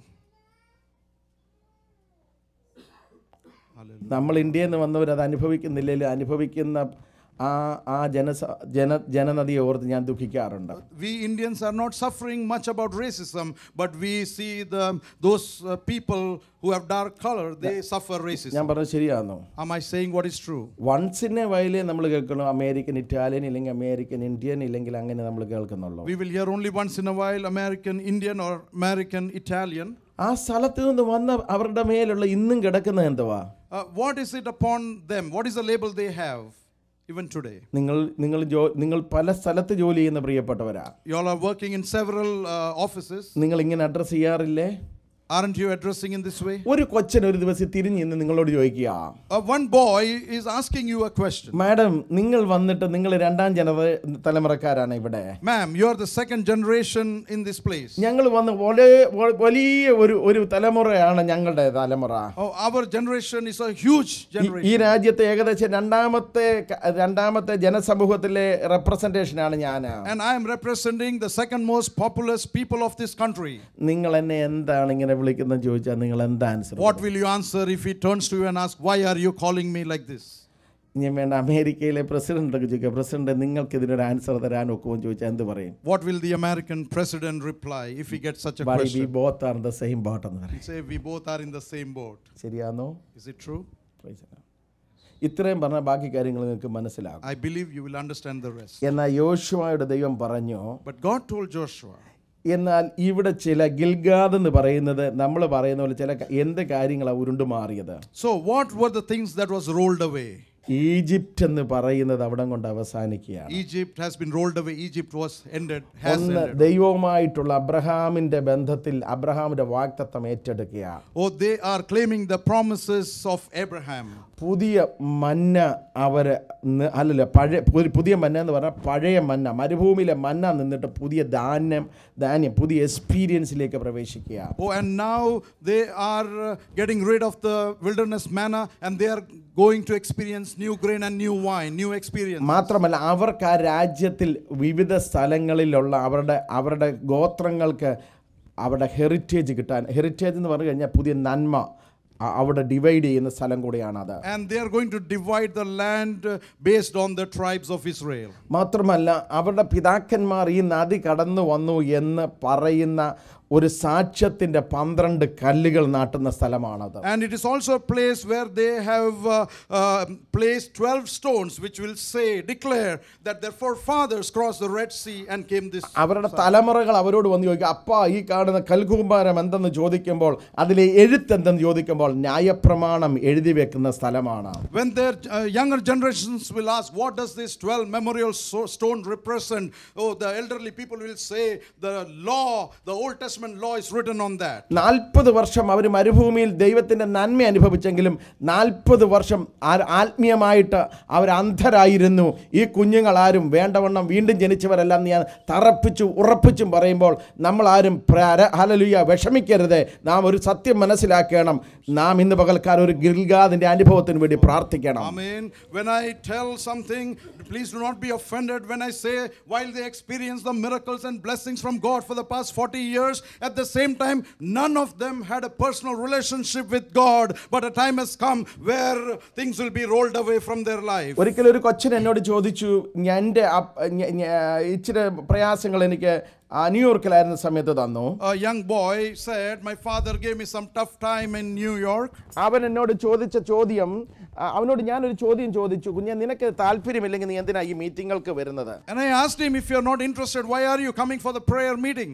നമ്മൾ ഇന്ത്യയിൽ നിന്ന് വന്നവർ അത് അനുഭവിക്കുന്നില്ലെങ്കിൽ അനുഭവിക്കുന്ന ആ ആ ജനസ ജന ജനനദിയെ ഓർത്ത് ഞാൻ ദുഃഖിക്കാറുണ്ട് We Indians are not suffering much about racism, but we see the those uh, people who have dark color, they suffer racism. ഞാൻ പറഞ്ഞത് ശരിയാണോ Am I saying what is true? വൺസിനെ വയലേ നമ്മൾ കേൾക്കണം അമേരിക്കൻ ഇറ്റാലിയൻ ഇല്ലെങ്കിൽ അമേരിക്കൻ ഇന്ത്യൻ ഇല്ലെങ്കിൽ അങ്ങനെ നമ്മൾ കേൾക്കുന്നുള്ളൂ We will hear only once in a while American Indian or American Italian. ആ സ്ഥലത്ത് നിന്ന് വന്ന അവരുടെ മേലുള്ള ഇന്നും കിടക്കുന്നത് എന്തുവാ Uh, what is it upon them? What is the label they have even today? നിങ്ങൾ നിങ്ങൾ ജോ നിങ്ങൾ പല സ്ഥലത്ത് ജോലി ചെയ്യുന്ന പ്രിയപ്പെട്ടവരാ You all are working in several uh, offices. നിങ്ങൾ ഇങ്ങനെ അഡ്രസ്സ് ചെയ്യാറില്ലേ Aren't you addressing in this way? ഒരു കൊച്ചൻ ഒരു ദിവസം തിരിഞ്ഞ് ഇന്ന് നിങ്ങളോട് ചോദിക്കുക Uh, one boy is asking you a question. Madam നിങ്ങൾ വന്നിട്ട് നിങ്ങൾ രണ്ടാം ജന തലമുറക്കാരാണ് ഇവിടെ Ma'am, you are the second generation in this place. ഞങ്ങൾ വന്ന് വളരെ വ- വലിയ ഒരു ഒരു തലമുറയാണ് ഞങ്ങളുടെ തലമുറ Oh, our generation is a huge ഈ- generation. ഈ രാജ്യത്തെ ഏകദേശം രണ്ടാമത്തെ ക- രണ്ടാമത്തെ ജനസമൂഹത്തിലെ റെപ്രസെന്റേഷനാണ് ഞാൻ And I am representing the second most populous people of this country. നിങ്ങൾ എന്നെ എന്താണ് ഇങ്ങനെ വിളിക്കുന്നത് ചോദിച്ചാൽ നിങ്ങൾ എന്താ answer What will you answer if he turns to you and asks, Why are you calling me like this? ഞാൻ വേണ്ട അമേരിക്കയിലെ പ്രസിഡന്റ് ഒക്കെ ചോദിക്കുക പ്രസിഡന്റ് നിങ്ങൾക്ക് ഇതിനൊരു ആൻസർ തരാൻ ഒക്കുമോ എന്ന് ചോദിച്ചാൽ എന്ത് പറയും What will the American president reply if he gets such a by we question? Both are the same boat എന്ന് പറയും He'll say, We both are in the same boat. ശരിയാണോ Is it true? Praise the Lord. ഇത്രയും പറഞ്ഞാൽ ബാക്കി കാര്യങ്ങൾ നിങ്ങൾക്ക് മനസ്സിലാകും I believe you will understand the rest. എന്നാൽ യോശുവയുടെ ദൈവം പറഞ്ഞു But God told Joshua, എന്നാൽ ഇവിടെ ചില ഗിൽഗാദ് എന്ന് പറയുന്നത് നമ്മൾ പറയുന്ന പോലെ ചില ക- എന്ത് കാര്യങ്ങളാണ് ഉരുണ്ടു മാറിയത് So, what were the things that was rolled away? Egypt എന്ന് പറയുന്നത് അവിടം കൊണ്ട് അവസാനിക്കുകയാണ് Egypt has been rolled away. Egypt was ended, has ഒന്ന് ended. ദൈവവുമായിട്ടുള്ള അബ്രഹാമിന്റെ ബന്ധത്തിൽ അബ്രഹാമിന്റെ വാക്തത്വം ഏറ്റെടുക്കുക Oh, they are claiming the promises of Abraham. പുതിയ മന്ന അവര് ന- അല്ലല്ല പഴയ പു- പുതിയ മന്ന എന്ന് പറഞ്ഞാൽ പഴയ മന്ന മരുഭൂമിയിലെ മന്ന നിന്നിട്ട് പുതിയ ധാന്യം ധാന്യം പുതിയ എക്സ്പീരിയൻസിലേക്ക് പ്രവേശിക്കുക Oh, and now they are uh, getting rid of the wilderness manna and they are going to experience new grain and new wine, new experience. മാത്രമല്ല അവർക്ക് ആ രാജ്യത്തിൽ വിവിധ സ്ഥലങ്ങളിലുള്ള അവരുടെ അവരുടെ ഗോത്രങ്ങൾക്ക് അവരുടെ ഹെറിറ്റേജ് കിട്ടാൻ ഹെറിറ്റേജ് എന്ന് പറഞ്ഞു കഴിഞ്ഞാൽ പുതിയ നന്മ അ- അവിടെ ഡിവൈഡ് ചെയ്യുന്ന സ്ഥലം കൂടിയാണത് And they are going to divide the land uh, based on the tribes of Israel. മാത്രമല്ല അവരുടെ പിതാക്കന്മാർ ഈ നദി കടന്നു വന്നു എന്ന് പറയുന്ന ഒരു സാക്ഷ്യത്തിൻ്റെ പന്ത്രണ്ട് കല്ലുകൾ നാട്ടുന്ന സ്ഥലമാണത് And it is also a place where they have uh, uh, placed 12 stones which will say, declare that their forefathers crossed the Red Sea and came this. അവരുടെ തലമുറകൾ അവരോട് വന്ന് ചോദിക്കും അപ്പ ഈ കാണുന്ന കൽകൂമ്പാരം എന്തെന്ന് ചോദിക്കുമ്പോൾ അതിലെ എഴുത്ത് എന്തെന്ന് ചോദിക്കുമ്പോൾ ന്യായപ്രമാണം എഴുതി വെക്കുന്ന സ്ഥലമാണ് When their uh, younger generations will ask, what does this 12 memorial so- stone represent? Oh, the elderly people will say, the law, the Old Testament law is written on that. നാൽപ്പത് വർഷം അവർ മരുഭൂമിയിൽ ദൈവത്തിൻ്റെ നന്മ അനുഭവിച്ചെങ്കിലും നാൽപ്പത് വർഷം ആ- ആത്മീയമായിട്ട് അവർ അന്ധരായിരുന്നു ഈ കുഞ്ഞുങ്ങളാരും വേണ്ടവണ്ണം വീണ്ടും ജനിച്ചവരെല്ലാം ഞാൻ തറപ്പിച്ചു ഉറപ്പിച്ചും പറയുമ്പോൾ നമ്മളാരും ഹലലുയ വിഷമിക്കരുത് നാം ഒരു സത്യം മനസ്സിലാക്കണം നാം ഇന്ന് പകൽക്കാലം ഒരു ഗിൽഗാദിൻ്റെ അനുഭവത്തിന് വേണ്ടി പ്രാർത്ഥിക്കണം Amen. When I tell something, please do not be offended when I say, while they experience the miracles and blessings from God for the past 40 years, at the same time, none of them had a personal relationship with God. But a time has come where things will be rolled away from their life. ഒരിക്കലും ഒരു കൊച്ചൻ എന്നോട് ചോദിച്ചു ഞാൻ എൻ്റെ അപ്പ- ഞ- ഞ- ഇച്ചിരി പ്രയാസങ്ങൾ എനിക്ക് ആ, ന്യൂയോർക്കിലായിരുന്ന സമയത്ത് തന്നു A young boy said, My father gave me some tough time in New York. അവൻ എന്നോട് ചോദിച്ച ചോദ്യം ആ, അവനോട് ഞാനൊരു ചോദ്യം ചോദിച്ചു കുഞ്ഞെ നിനക്ക് താല്പര്യമില്ലെങ്കിൽ നീ എന്തിനാ ഈ മീറ്റിങ്ങൾക്ക് വരുന്നത് And I asked him, If you're not interested, why are you coming for the prayer meetings?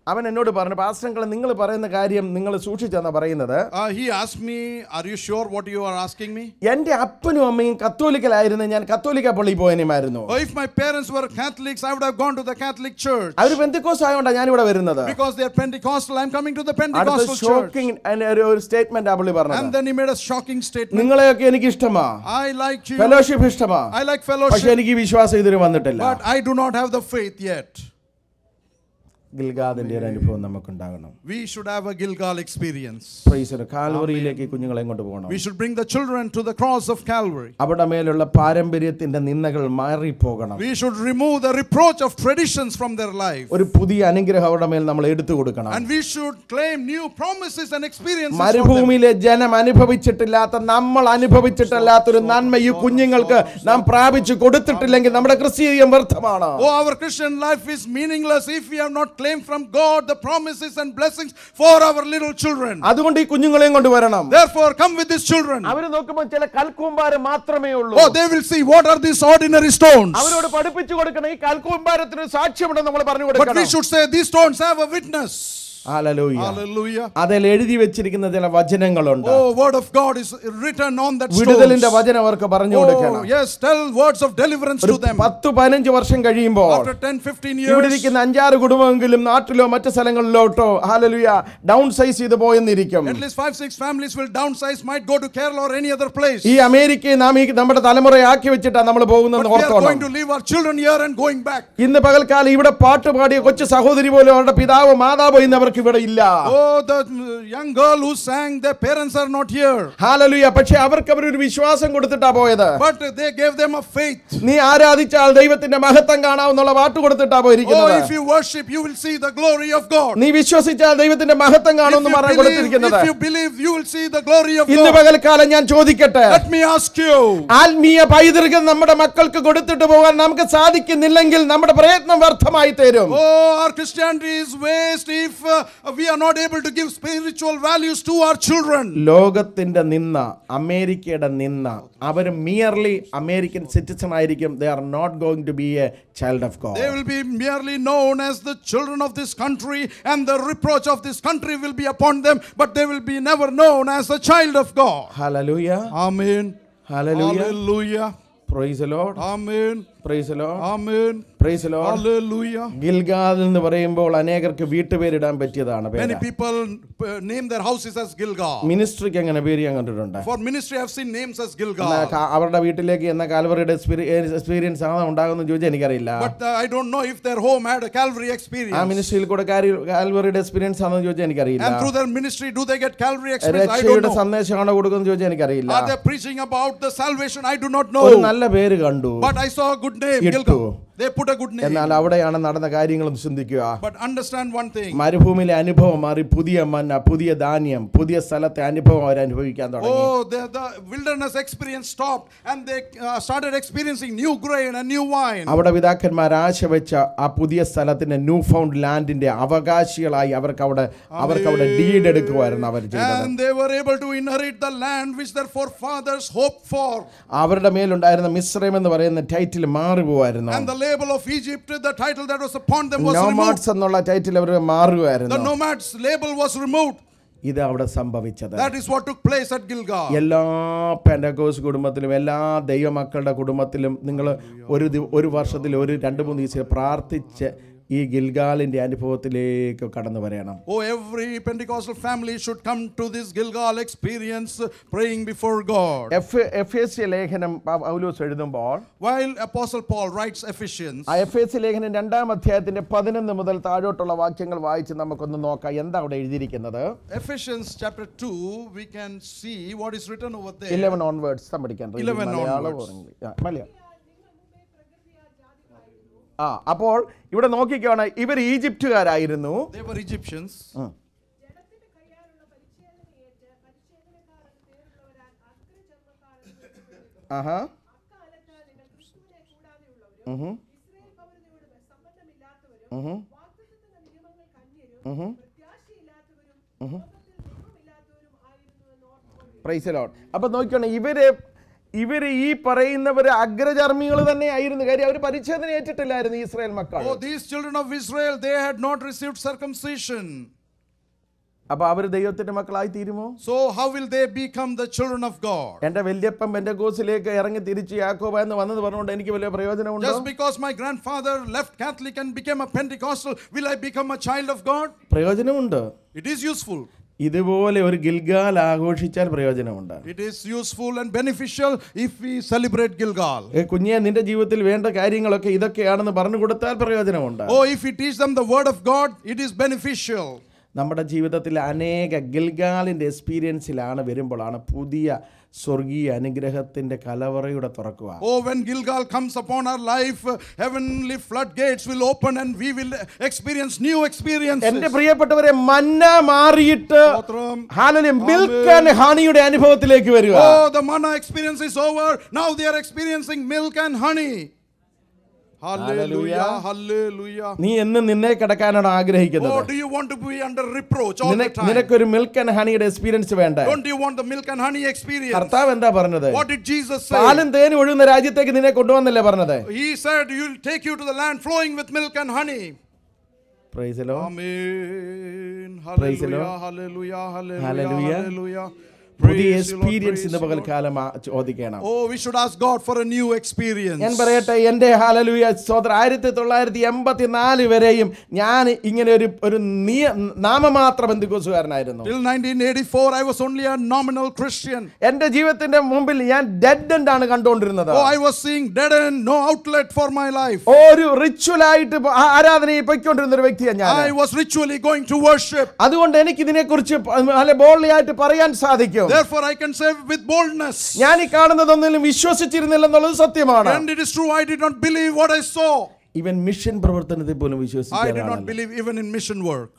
അവൻ എന്നോട് പറഞ്ഞു പാസ്റ്റങ്ങൾ നിങ്ങൾ പറയുന്ന കാര്യം നിങ്ങൾ സൂക്ഷിച്ചെന്നാ പറയുന്നത് Uh, he asked me, Are you sure what you are asking me? എൻ്റെ അപ്പനും അമ്മയും കത്തോലിക്കലായിരുന്നു ഞാൻ കത്തോലിക്ക പള്ളി പോയനുമായിരുന്നു Oh, if my parents were Catholics, I would have gone to the Catholic church. അവർ പെന്തിക്കോസ് ആയതുകൊണ്ടാണ് ഞാനിവിടെ വരുന്നത് Because they are Pentecostal, I'm coming to the അടുത്ത Pentecostal church. ഷോക്കിംഗ് ഒരു സ്റ്റേറ്റ്മെന്റ് ആ പുള്ളി And പറഞ്ഞത് then he made a shocking statement. നിങ്ങളെയൊക്കെ എനിക്ക് ഇഷ്ടമാ I like you, ഫെലോഷിപ്പ് ഇഷ്ടമാ I like പക്ഷെ fellowship, എനിക്ക് ഈ വിശ്വാസം ഇതിന് വന്നിട്ടില്ല but I do not have the faith yet. ഗിൽഗാദിന്റെ ഒരു അനുഭവം നമുക്കുണ്ടാകണം We should have a Gilgal experience. പ്രൈസിന് കാൽവറിയിലേക്ക് ഈ കുഞ്ഞുങ്ങളെ കൊണ്ട് പോകണം We should bring the children to the cross of Calvary. അവിടെ മേലുള്ള പാരമ്പര്യത്തിന്റെ നിന്ദകൾ മാറിപ്പോകണം We should remove the reproach of traditions from their life. ഒരു പുതിയ അനുഗ്രഹം അവരുടെ മേൽ നമ്മൾ എടുത്തു കൊടുക്കണം And we should claim new promises and experiences. for them. മരുഭൂമിയിലെ ജനം അനുഭവിച്ചിട്ടില്ലാത്ത നമ്മൾ അനുഭവിച്ചിട്ടില്ലാത്തൊരു നന്മ ഈ കുഞ്ഞുങ്ങൾക്ക് നാം പ്രാപിച്ചു കൊടുത്തിട്ടില്ലെങ്കിൽ നമ്മുടെ ക്രിസ്തീയം വ്യർത്ഥമാണ് Oh, our Christian life is meaningless if we have not claimed from God the promises and blessings for our little children. അതുകൊണ്ട് ഈ കുഞ്ഞുങ്ങളെയും കൊണ്ടുവരണം Therefore, come with these children. അവര് നോക്കുമ്പോൾ ചില കൽക്കൂമ്പാരം മാത്രമേ ഉള്ളൂ Oh, they will see what are these ordinary stones. അവരോട് പഠിപ്പിച്ചു കൊടുക്കണം ഈ കൽക്കൂമ്പാരത്തിന് ഒരു സാക്ഷ്യമുണ്ടെന്ന് നമ്മൾ പറഞ്ഞു But we കൊടുക്കണം should say these stones have a witness. Hallelujah. Hallelujah. അതിൽ എഴുതി വെച്ചിരിക്കുന്ന ചില വചനങ്ങളുണ്ട് Oh, word of God is written on that stones. വിടുതലിന്റെ വചനം അവർക്ക് പറഞ്ഞു Oh, കൊടുക്കണം yes, tell words of deliverance ഒരു to them. പത്ത് പതിനഞ്ച് വർഷം കഴിയുമ്പോൾ After 10, 15 ഇവിടെ years, ഇരിക്കുന്ന അഞ്ചാറ് കുടുംബമെങ്കിലും നാട്ടിലോ മറ്റു സ്ഥലങ്ങളിലോട്ടോ ഹാലലുയ ഡൗൺ സൈസ് ചെയ്ത് പോയെന്നിരിക്കും at least five, six families will downsize, might go to Kerala or any other place. ഈ അമേരിക്കയെ നാം ഈ നമ്മുടെ തലമുറയെ ആക്കി വെച്ചിട്ടാ നമ്മൾ But പോകുന്നത് we are going ഓർത്തോണം to leave our children here and going back. ഇന്ന് പകൽക്കാലം ഇവിടെ പാട്ട് പാടിയ കൊച്ചു സഹോദരി പോലും അവരുടെ പിതാവ് മാതാവോ ഇന്ന് അവർക്ക് ഇവിടെ ഇല്ല Oh, the uh, young girl who sang, their parents are not here. ഹാലലുയ പക്ഷെ അവർക്ക് അവരൊരു വിശ്വാസം കൊടുത്തിട്ടാ പോയത് But they gave them a faith. നീ ആരാധിച്ചാൽ ദൈവത്തിന്റെ മഹത്വം കാണാവുന്നുള്ള പാട്ട് കൊടുത്തിട്ടാ Oh, പോയിരിക്കുന്നത് if you worship, you will see the glory of God. നീ വിശ്വസിച്ചാൽ ദൈവത്തിന്റെ മഹത്വം If കാണുമെന്ന് you, പറയാൻ believe, കൊടുത്തിരിക്കുന്നത് if you believe, you will see the glory of ഇന്ന് God. പകൽക്കാലം ഞാൻ ചോദിക്കട്ടെ Let me ask you. ആത്മീയ പൈതൃകം നമ്മുടെ മക്കൾക്ക് കൊടുത്തിട്ട് പോകാൻ നമുക്ക് സാധിക്കുന്നില്ലെങ്കിൽ നമ്മുടെ പ്രയത്നം വ്യർത്ഥമായി തീരും Oh, our Christianity is waste if uh, we are not able to give spiritual values to our children. ലോകത്തിന്റെ നിന്ന അമേരിക്കയുടെ നിന്ന അവർ മിയർലി അമേരിക്കൻ സിറ്റിസൺ ആയിരിക്കും they are not going to be a child of They God will be merely known as the children of this country, and the reproach of this country will be upon them, but they will be never known as a child of God. Hallelujah Amen. Hallelujah Hallelujah. Praise Lord Amen. Praise Lord Amen. Praise Lord Hallelujah. ഗിൽഗാദ് എന്ന് പറയുമ്പോൾ അനേകർക്ക് വീട്ടുപേരിടാൻ പറ്റിയതാണ് Many പേര് people uh, name their houses as Gilgal. മിനിസ്ട്രിക്ക് അങ്ങനെ പേര് ഞാൻ കണ്ടിട്ടുണ്ട് For ministry, I've seen names as എന്നാ Gilgal. കാ- അവരുടെ വീട്ടിലേക്ക് എന്ന കാൽവറിയുടെ എക്സ്പീരിയൻസ് ആണ് ഉണ്ടാകുമെന്ന് ചോദിച്ചാൽ എനിക്കറിയില്ല But uh, I don't know if their home had a Calvary ആ experience. മിനിസ്ട്രിയിൽ കൂടെ കാരി- കാൽവറിയുടെ എക്സ്പീരിയൻസ് ആണെന്ന് ചോദിച്ചാൽ എനിക്കറിയില്ല And through their ministry, do they get Calvary experience? I don't രക്ഷയുടെ know. സന്ദേശമാണോ കൊടുക്കുന്നത് ചോദിച്ചാൽ എനിക്കറിയില്ല Are they preaching about the salvation? I do not ഒരു know. നല്ല പേര് കണ്ടു But I saw a good name, ഇട്ടു. Gilgal. They put a good name. എന്നാൽ അവിടെയാണ് നടന്ന കാര്യങ്ങളും ചിന്തിക്കുക But understand one thing. മരുഭൂമിയിലെ അനുഭവം മാറി പുതിയ മന്ന പുതിയ ധാന്യം പുതിയ സ്ഥലത്തെ അനുഭവം അവർ അനുഭവിക്കാൻ തുടങ്ങി Oh, the, the wilderness experience stopped and they uh, started experiencing new grain and new wine. അവിടെ പിതാക്കന്മാർ ആശ വെച്ച ആ പുതിയ സ്ഥലത്തിന്റെ ന്യൂ ഫൗണ്ട് ലാൻഡിന്റെ അവകാശികളായി അവർക്ക് അവിടെ അവർക്ക് അവിടെ ഡീഡ് എടുക്കുമായിരുന്നു അവർ ചെയ്തത് And they were able to inherit the land which their forefathers hoped for. അവരുടെ മേലുണ്ടായിരുന്ന മിശ്രം എന്ന് പറയുന്ന ടൈറ്റിൽ മാറുപോവായിരുന്നു And the label of Egypt, the title that was upon them was removed. Nomads എന്നുള്ള ടൈറ്റിൽ അവർ മാറുമായിരുന്നു The nomads label was removed. ഇത് അവിടെ സംഭവിച്ചത് That is what took place at Gilgal. എല്ലാ പെൻഡഗോസ് കുടുംബത്തിലും എല്ലാ ദൈവമക്കളുടെ കുടുംബത്തിലും നിങ്ങൾ ഒരു ദി- ഒരു വർഷത്തിൽ ഒരു രണ്ട് മൂന്ന് ദിവസം പ്രാർത്ഥിച്ച് ഈ ഗിൽഗാലിന്റെ അനുഭവത്തിലേക്ക് കടന്നു വരണം Oh, every Pentecostal family should come to this Gilgal experience uh, praying before God. എഫ് എഫ് എസ് സി ലേഖനം പ- പൗലോസ് എഴുതുമ്പോൾ While Apostle Paul writes Ephesians, ആ എഫ് എസ് സി ലേഖനം രണ്ടാം അധ്യായത്തിന്റെ പതിനൊന്ന് മുതൽ താഴോട്ടുള്ള വാക്യങ്ങൾ വായിച്ച് നമുക്കൊന്ന് നോക്കാം എന്താ അവിടെ എഴുതിയിരിക്കുന്നത് Ephesians chapter 2, we can see what is written over there. Eleven onwards പഠിക്കാൻ 11 മലയാളം onwards. ഇംഗ്ലീഷ്. ആ, മലയാളം ആ അപ്പോൾ ഇവിടെ നോക്കിക്കാണ് ഇവർ ഈജിപ്തുകാരായിരുന്നു They were Egyptians. ജനത്തിന്റെ കയ്യാലുള്ള പരിച്ഛേദനയേറ്റ് പരിച്ഛേദനക്കാരൻ പേരുള്ളവരാൻ അഗ്രചർമ്മക്കാരൻ ആഹാ അക്കാലത്ത് നിങ്ങൾ ക്രിസ്തുവിനെ കൂടാതെയുള്ളവരും ഇസ്രയേൽ പൗരതയോട് സംബന്ധമില്ലാത്തവരും വാഗ്ദത്തത്തിന്റെ നിയമങ്ങൾക്ക് അന്യരും പ്രത്യാശയില്ലാത്തവരും ലോകത്തിൽ ദൈവമില്ലാത്തവരും ആയിരുന്നു എന്ന് ഓർത്തുകൊള്ളുവിൻ. പ്രൈസ് ലോഡ് അപ്പോൾ നോക്കിയാണ് ഇവര് ഇവര് ഈ പറയുന്നവര് അഗ്രചർമ്മികൾ തന്നെയായിരുന്നു കാര്യം അവർ പരിച്ഛേദന ഏറ്റിട്ടില്ലായിരുന്നു ഈ ഇസ്രായേൽ മക്കൾ Oh, these children of Israel, they had not received circumcision. അപ്പൊ അവർ ദൈവത്തിന്റെ മക്കളായി തീരുമോ So, how will they become the children of God? എന്റെ വല്യപ്പൻ ബെന്റകോസിലേക്ക് ഇറങ്ങി തിരിച്ച് യാക്കോബ എന്ന് വന്നത് പറഞ്ഞുകൊണ്ട് എനിക്ക് വലിയ പ്രയോജനമുണ്ടോ Just because my grandfather left Catholic and became a Pentecostal, will I become a child of God? പ്രയോജനമുണ്ട് It is useful. ഇതുപോലെ ഒരു Gilgal ആഘോഷിച്ചാൽ പ്രയോജനമുണ്ട് It is useful and beneficial if we celebrate Gilgal. ഏ, കുഞ്ഞെ നിന്റെ ജീവിതത്തിൽ വേണ്ട കാര്യങ്ങളൊക്കെ ഇതൊക്കെയാണെന്ന് പറഞ്ഞു കൊടുത്താൽ പ്രയോജനമുണ്ട് Oh, if we teach them the word of God, it is beneficial. നമ്മുടെ ജീവിതത്തിൽ അനേക ഗിൽഗാലിൻ്റെ എക്സ്പീരിയൻസിലാണ് വരുമ്പോഴാണ് പുതിയ സ്വർഗീയ അനുഗ്രഹത്തിൻ്റെ കലവറയുടെ തുറക്കുക Oh, when Gilgal comes upon our life, uh, heavenly floodgates will open and we will experience new experiences. എന്റെ പ്രിയപ്പെട്ടവരെ മന്ന മാറിയിട്ട് Stotram. ഹാലലി മിൽക്ക് ആൻഡ് ഹണിയുടെ അനുഭവത്തിലേക്ക് വരിക Oh, the manna experience is over. Now they are experiencing milk and honey. Hallelujah. Hallelujah. നീ എന്ന് നിന്നെ കിടക്കാനാണ് Oh, ആഗ്രഹിക്കുന്നത് do you want to be under reproach all the നിന- time? നിനക്കൊരു മിൽക്ക് ആൻഡ് ഹണിയുടെ എക്സ്പീരിയൻസ് വേണ്ട Don't you want the milk and honey experience? കർത്താവ് എന്താ പറഞ്ഞത് What did Jesus say? പാലും തേനും ഒഴുകുന്ന രാജ്യത്തേക്ക് നിന്നെ കൊണ്ടുവന്നല്ലേ പറഞ്ഞത് He said, You'll take you to the land flowing with milk and honey. Praise Lord Amen. Praise the Hallelujah. Lord. Hallelujah. Hallelujah. Hallelujah. Hallelujah. പുതിയ Praise the Lord, experience praise ഇന്ന് the Lord. പകൽക്കാലം ആ- ചോദിക്കണം Oh, we should ask God for a new experience. ഞാൻ പറയട്ടെ എൻ്റെ hallelujah സോദര ആയിരത്തി തൊള്ളായിരത്തി എൺപത്തി നാല് വരെയും ഞാൻ ഇങ്ങനെ ഒരു ഒരു നിയ നാമമാത്ര ബന്ധുക്കോസുകാരനായിരുന്നു Till 1984, I was only a nominal Christian. എൻ്റെ ജീവിതത്തിന്റെ മുമ്പിൽ ഞാൻ ഡെഡ് എൻഡ് ആണ് കണ്ടുകൊണ്ടിരുന്നത് Oh, I was seeing dead end, no outlet for my life. ഒരു റിച്വൽ ആയിട്ട് പോ- ആ- ആരാധനയിൽ പൊയ്ക്കൊണ്ടിരുന്ന ഒരു വ്യക്തിയാണ് ഞാൻ I was ritually going to worship. അതുകൊണ്ട് എനിക്ക് ഇതിനെക്കുറിച്ച് പ- അല്ലെ ബോൾഡി ആയിട്ട് പറയാൻ സാധിക്കും Therefore, I can say with boldness. ഞാൻ ഈ കാണുന്നതൊന്നിലും വിശ്വസിച്ചിരുന്നില്ലെന്നുള്ളത് സത്യമാണ് And it is true, I did not believe what I saw. ഇവൻ മിഷൻ പ്രവർത്തനത്തിൽ പോലും I did not വിശ്വസിക്കാനാണ് believe even in mission work.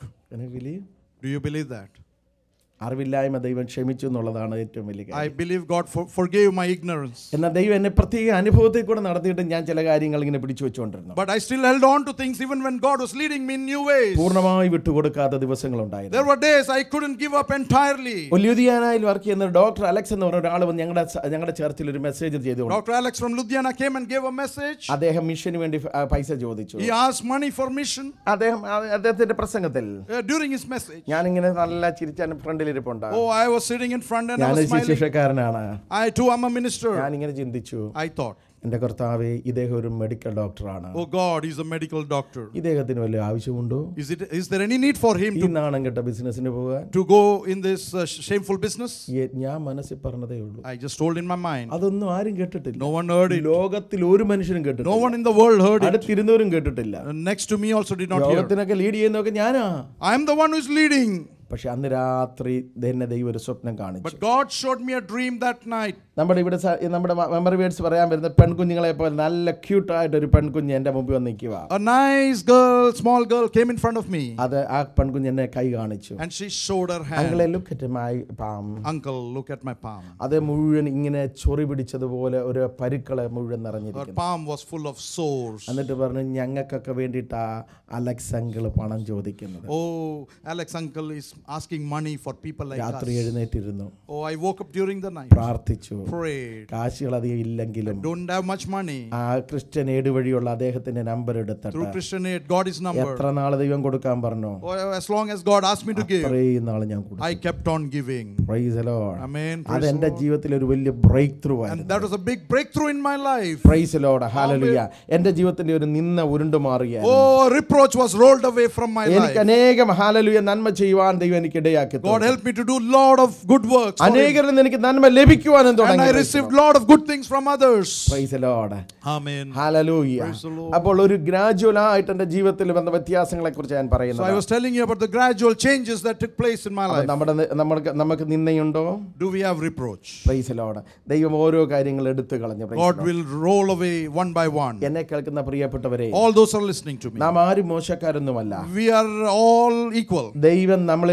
Do you believe that? അറിവില്ലായ്മ ദൈവം ക്ഷമിച്ചു എന്നുള്ളതാണ് ഏറ്റവും വലിയ I കാര്യം believe God for, forgave my ignorance. എന്നാൽ ദൈവം എന്നെ പ്രത്യേക അനുഭവത്തിൽ കൂടെ നടത്തിയിട്ട് ഞാൻ ചില കാര്യങ്ങൾ ഇങ്ങനെ പിടിച്ചു വെച്ചുകൊണ്ടിരുന്നു But I still held on to things even when God was leading me in new ways. പൂർണ്ണമായി വിട്ടുകൊടുക്കാത്ത ദിവസങ്ങളുണ്ടായിരുന്നു There were days I couldn't give up entirely. ഒല്യുദിയാനയിൽ വർക്ക് ചെയ്യുന്ന ഡോക്ടർ അലക്സ് എന്ന് പറഞ്ഞ ഒരാൾ വന്ന് ഞങ്ങളുടെ സ- ഞങ്ങളുടെ ചേർച്ചിൽ ഒരു മെസ്സേജ് ചെയ്തു Dr. Alex from Ludhiana came and gave a message. അദ്ദേഹം മിഷന് വേണ്ടി ഫ- ആ, പൈസ ചോദിച്ചു He asked money for mission അദ്ദേഹം ആ- അദ്ദേഹത്തിന്റെ പ്രസംഗത്തിൽ uh, during his message. ഞാനിങ്ങനെ നല്ല ചിരിച്ചാൻ ഫ്രണ്ടിൽ ഇരിപ്പുണ്ട് Oh, I was sitting in front and I ഞാൻ was smiling. ശുശ്രൂഷക്കാരനാണ് I too am a minister. ഞാനിങ്ങനെ ചിന്തിച്ചു I thought, എൻ്റെ കർത്താവെ ഇദ്ദേഹം ഒരു മെഡിക്കൽ ഡോക്ടറാണ് oh God, he's a medical doctor. ഇദ്ദേഹത്തിന് വല്ല ആവശ്യമുണ്ടോ Is it is there any need for him ഈ to, നാണം കെട്ട ബിസിനസ്സിന് പോകാൻ to go in this uh, shameful business? ഈ- ഞാൻ മനസ്സിൽ പറഞ്ഞതേ ഉള്ളൂ I just told in my mind. അതൊന്നും ആരും കേട്ടിട്ടില്ല No one heard it. ലോകത്തിൽ ഒരു മനുഷ്യനും No കേട്ടിട്ടില്ല one in the world heard it. അടുത്തിരുന്നവരും കേട്ടിട്ടില്ല And next to me also did not hear. ലോകത്തിനൊക്കെ ലീഡ് ചെയ്യുന്നതൊക്കെ ഞാനാ I am the one who's leading. പക്ഷെ അന്ന് രാത്രി എന്നെ ദൈവം ഒരു സ്വപ്നം കാണിച്ചു But God showed me a dream that night. നമ്മുടെ ഇവിടെ സ- നമ്മുടെ മെമ്മറി വേർഡ്സ് പറയാൻ വരുന്ന പെൺകുഞ്ഞുങ്ങളെ പോലെ നല്ല ക്യൂട്ടായിട്ട് ഒരു പെൺകുഞ്ഞ് എൻ്റെ മുമ്പിൽ വന്ന് നിൽക്കുക A nice girl, small girl, came in front of me അത് ആ പെൺകുഞ്ഞ് എന്നെ കൈ കാണിച്ചു and she showed her അങ്ങളെ hand. Look at my palm Uncle, look at my palm. അത് മുഴുവൻ ഇങ്ങനെ ചൊറി പിടിച്ചതുപോലെ ഒരു പരുക്കളെ മുഴുവൻ Her നിറഞ്ഞിരിക്കുന്നു palm was full of sores. എന്നിട്ട് പറഞ്ഞു ഞങ്ങൾക്കൊക്കെ വേണ്ടിയിട്ടാ അലക്സ് അങ്കിൾ പണം ചോദിക്കുന്നത് Oh, Alex uncle is asking money for people like രാത്രി us. എഴുന്നേറ്റിരുന്നു Oh, I woke up during the night, പ്രാർത്ഥിച്ചു prayed. കാശുകൾ അധികം ഇല്ലെങ്കിലും Don't have much money. ആ ക്രിസ്ത്യൻ ഏട് വഴിയുള്ള അദ്ദേഹത്തിന്റെ നമ്പർ എടുത്തിട്ട് Through Christian aid, got his number. എത്ര നാൾ ദൈവം കൊടുക്കാൻ പറഞ്ഞു Oh, as long as God asked me to give, അത്രയും നാൾ ഞാൻ കൊടുത്തു I kept on giving. Praise the Lord. Amen. അത് Praise the എൻ്റെ Lord. ജീവിതത്തിൽ ഒരു വലിയ ബ്രേക്ക് ത്രൂ And ആയിരുന്നു that was a big breakthrough in my life. Praise Lord hallelujah എൻ്റെ ജീവിതത്തിന്റെ ഒരു നിന്ന ഉരുണ്ടു മാറുകയായിരുന്നു Oh, reproach was rolled away from my എനിക്ക് life. അനേകം ഹാലലുയ നന്മ ചെയ്യുവാൻ ദൈവം എനിക്ക് ഇടയാക്കി God helped me to do lot of good works. for him. അനേകരിൽ നിന്ന് എനിക്ക് നന്മ ലഭിക്കുവാനും And I തുടങ്ങി received lot of good things from others. Praise Lord Amen. Hallelujah Praise the Lord. അപ്പോൾ ഒരു ഗ്രാജുവൽ ആയിട്ട് എൻ്റെ ജീവിതത്തിൽ വന്ന വ്യത്യാസങ്ങളെ കുറിച്ച് ഞാൻ So I പറയുന്നത് was telling you about the gradual changes that took place in my അപ്പോൾ life. നമ്മുടെ നമുക്ക് നമുക്ക് നിന്നയുണ്ടോ Do we have reproach? Praise Lord ദൈവം ഓരോ കാര്യങ്ങൾ എടുത്തു കളഞ്ഞു Praise God the Lord. will roll away one by one. എന്നെ കേൾക്കുന്ന പ്രിയപ്പെട്ടവരെ All those are listening to me. നാം ആരും മോശക്കാരൊന്നുമല്ല We are all equal. ദൈവം നമ്മളെ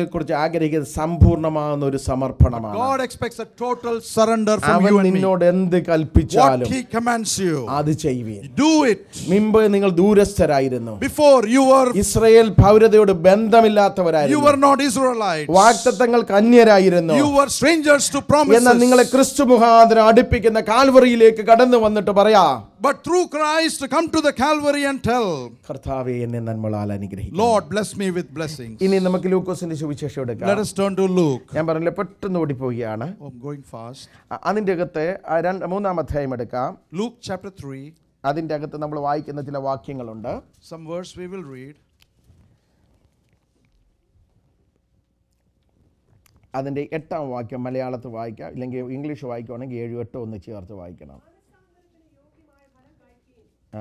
കുറിച്ച് ആഗ്രഹിക്കുന്നത് സമ്പൂർണ്ണമാകുന്ന ഒരു സമർപ്പണമാണ് God expects a total surrender from അവൻ you and me. നിന്നോട് എന്ത് What കൽപ്പിച്ചാലും He commands you, അത് ചെയ്യുവീൻ do it. മുമ്പ് നിങ്ങൾ ദൂരസ്ഥരായിരുന്നു Before you were ഇസ്രയേൽ പൗരതയോട് you ബന്ധമില്ലാത്തവരായിരുന്നു were not Israelites. വാക്തത്വങ്ങൾക്ക് അന്യരായിരുന്നു You were strangers to എന്നാൽ നിങ്ങളെ promises. ക്രിസ്തു മുഖാന്തരം അടുപ്പിക്കുന്ന കാൽവറിയിലേക്ക് കടന്നു വന്നിട്ട് പറയാ But through Christ, come to the Calvary and tell, കർത്താവെ എന്നെ നന്മളാൽ അനുഗ്രഹിക്കും Lord, bless me with blessings. ഇനി നമുക്ക് ലൂക്കോസിന്റെ സുവിശേഷം Let എടുക്കാം us turn to Luke. ഞാൻ പറഞ്ഞില്ല പെട്ടെന്ന് ഓടിപ്പോവുകയാണ് Oh, I'm going fast. അ- അതിന്റെ അകത്ത് ആ രണ്ട് മൂന്നാം അധ്യായം എടുക്കാം Luke chapter 3, അതിന്റെ അകത്ത് നമ്മൾ വായിക്കുന്ന ചില വാക്യങ്ങളുണ്ട് some verse we will read. അതിന്റെ എട്ടാം വാക്യം മലയാളത്തിൽ വായിക്കാം ഇല്ലെങ്കിൽ ഇംഗ്ലീഷ് വായിക്കുവാണെങ്കിൽ ഏഴ് എട്ടോ ഒന്ന് ചേർത്ത് വായിക്കണം ആ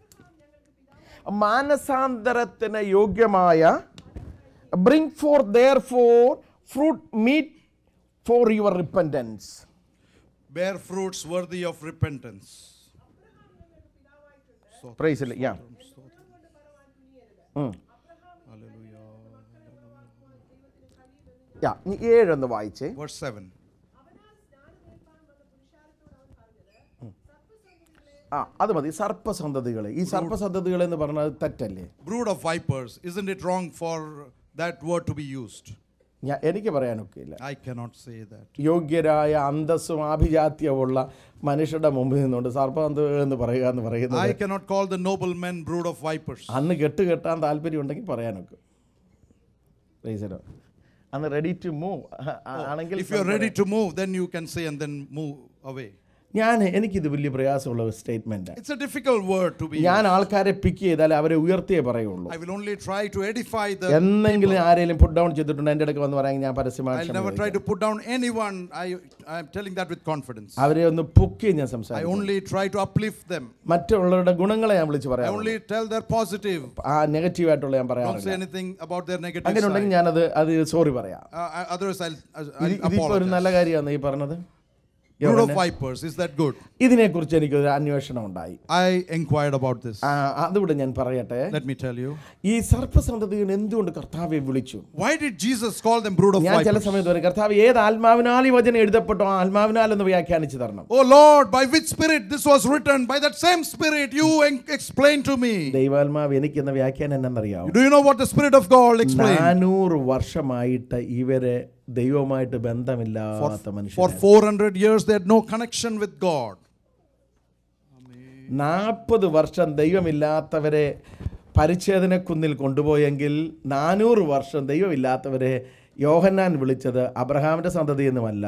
മാനസാന്തരത്തിന് യോഗ്യമായ bring forth therefore fruit meet for your repentance Bear fruits worthy of repentance. Praise Lord യാ യാ നീ ഏഴൊന്ന് വായിച്ചേ Verse 7. ആ അത് മതി സർപ്പസന്തതികൾ ഈ സർപ്പസന്തതികൾ എന്ന് പറഞ്ഞാൽ തെറ്റല്ലേ Brood of vipers. Isn't it wrong for that word to be used? ഞാൻ എനിക്ക് പറയാനൊക്കെയില്ല I cannot say that. യോഗ്യരായ അന്തസ്സും ആഭിജാത്യമുള്ള മനുഷ്യരുടെ മുമ്പിൽ നിന്നുകൊണ്ട് സർപ്പസന്തതികൾ എന്ന് പറയുക എന്ന് I പറയുന്നത് cannot call the noble men brood of vipers. അന്ന് കെട്ട് കെട്ടാൻ താല്പര്യം ഉണ്ടെങ്കിൽ പറയാനൊക്കെ Praise the Lord. അന്ന് റെഡി ടു മൂവ് ആണെങ്കിൽ If you're ready to move, then you can say and then move away. ഞാൻ എനിക്കിത് വലിയ പ്രയാസമുള്ള ഒരു statement It's a difficult word to be ഞാൻ used. ആൾക്കാരെ പിക്ക് ചെയ്താൽ അവരെ ഉയർത്തിയേ പറയുള്ളൂ I will only try to edify the. എന്തെങ്കിലും ആരെങ്കിലും പുട്ട് ഡൗൺ ചെയ്തിട്ടുണ്ട് എൻ്റെ അടുക്ക് വന്ന് പറയാൻ ഞാൻ പരസ്യമായി I'll ക്ഷമ never try ചോദിക്കാം. to put down anyone. I, I'm telling that with confidence. അവരെ ഒന്ന് പൊക്കി ഞാൻ I സംസാരിക്കും only try to uplift them. മറ്റുള്ളവരുടെ ഗുണങ്ങളെ ഞാൻ വിളിച്ച് I പറയാം only tell their positive. ആ നെഗറ്റീവ് ആയിട്ടുള്ള ഞാൻ Don't say പറയാറില്ല anything about their negative അങ്ങനെ ഉണ്ടെങ്കിൽ side. ഞാനത് അത് സോറി പറയാം Uh, I- otherwise, I'll, I'll, ഇത് I'll ഇതിപ്പോ ഒരു apologize. നല്ല കാര്യമാണ് ഈ പറഞ്ഞത് Brood of Yohannan. vipers, is that good? ഇതിനെക്കുറിച്ച് എനിക്കൊരു അന്വേഷണം ഉണ്ടായി I inquired about this. ആ, അതുകൂടെ ഞാൻ പറയട്ടെ Let me tell you. ഈ സർപ്പസന്തതികൾ എന്തുകൊണ്ട് കർത്താവെ വിളിച്ചു Why did Jesus call them brood of ഞാൻ ചില vipers? സമയത്ത് പറയും കർത്താവ് ഏത് ആത്മാവിനാൽ ഈ വചനം എഴുതപ്പെട്ടോ ആ ആത്മാവിനാൽ എന്ന് വ്യാഖ്യാനിച്ചു തരണം Oh Lord, by which spirit this was written? By that same spirit, you en- explain to me. ദൈവാത്മാവ് എനിക്കെന്ന വ്യാഖ്യാനം എന്നറിയാവും Do you know what the spirit of God explained? നാനൂറ് വർഷമായിട്ട് ഇവരെ ദൈവമായിട്ട് For, ബന്ധമില്ലാത്ത for മനുഷ്യർ 400 years, they had no connection with God. നാൽപ്പത് വർഷം ദൈവമില്ലാത്തവരെ പരിച്ഛേദന കുന്നിൽ കൊണ്ടുപോയെങ്കിൽ നാനൂറ് വർഷം ദൈവമില്ലാത്തവരെ യോഹന്നാൻ വിളിച്ചത് അബ്രഹാമിൻ്റെ സന്തതി എന്നുമല്ല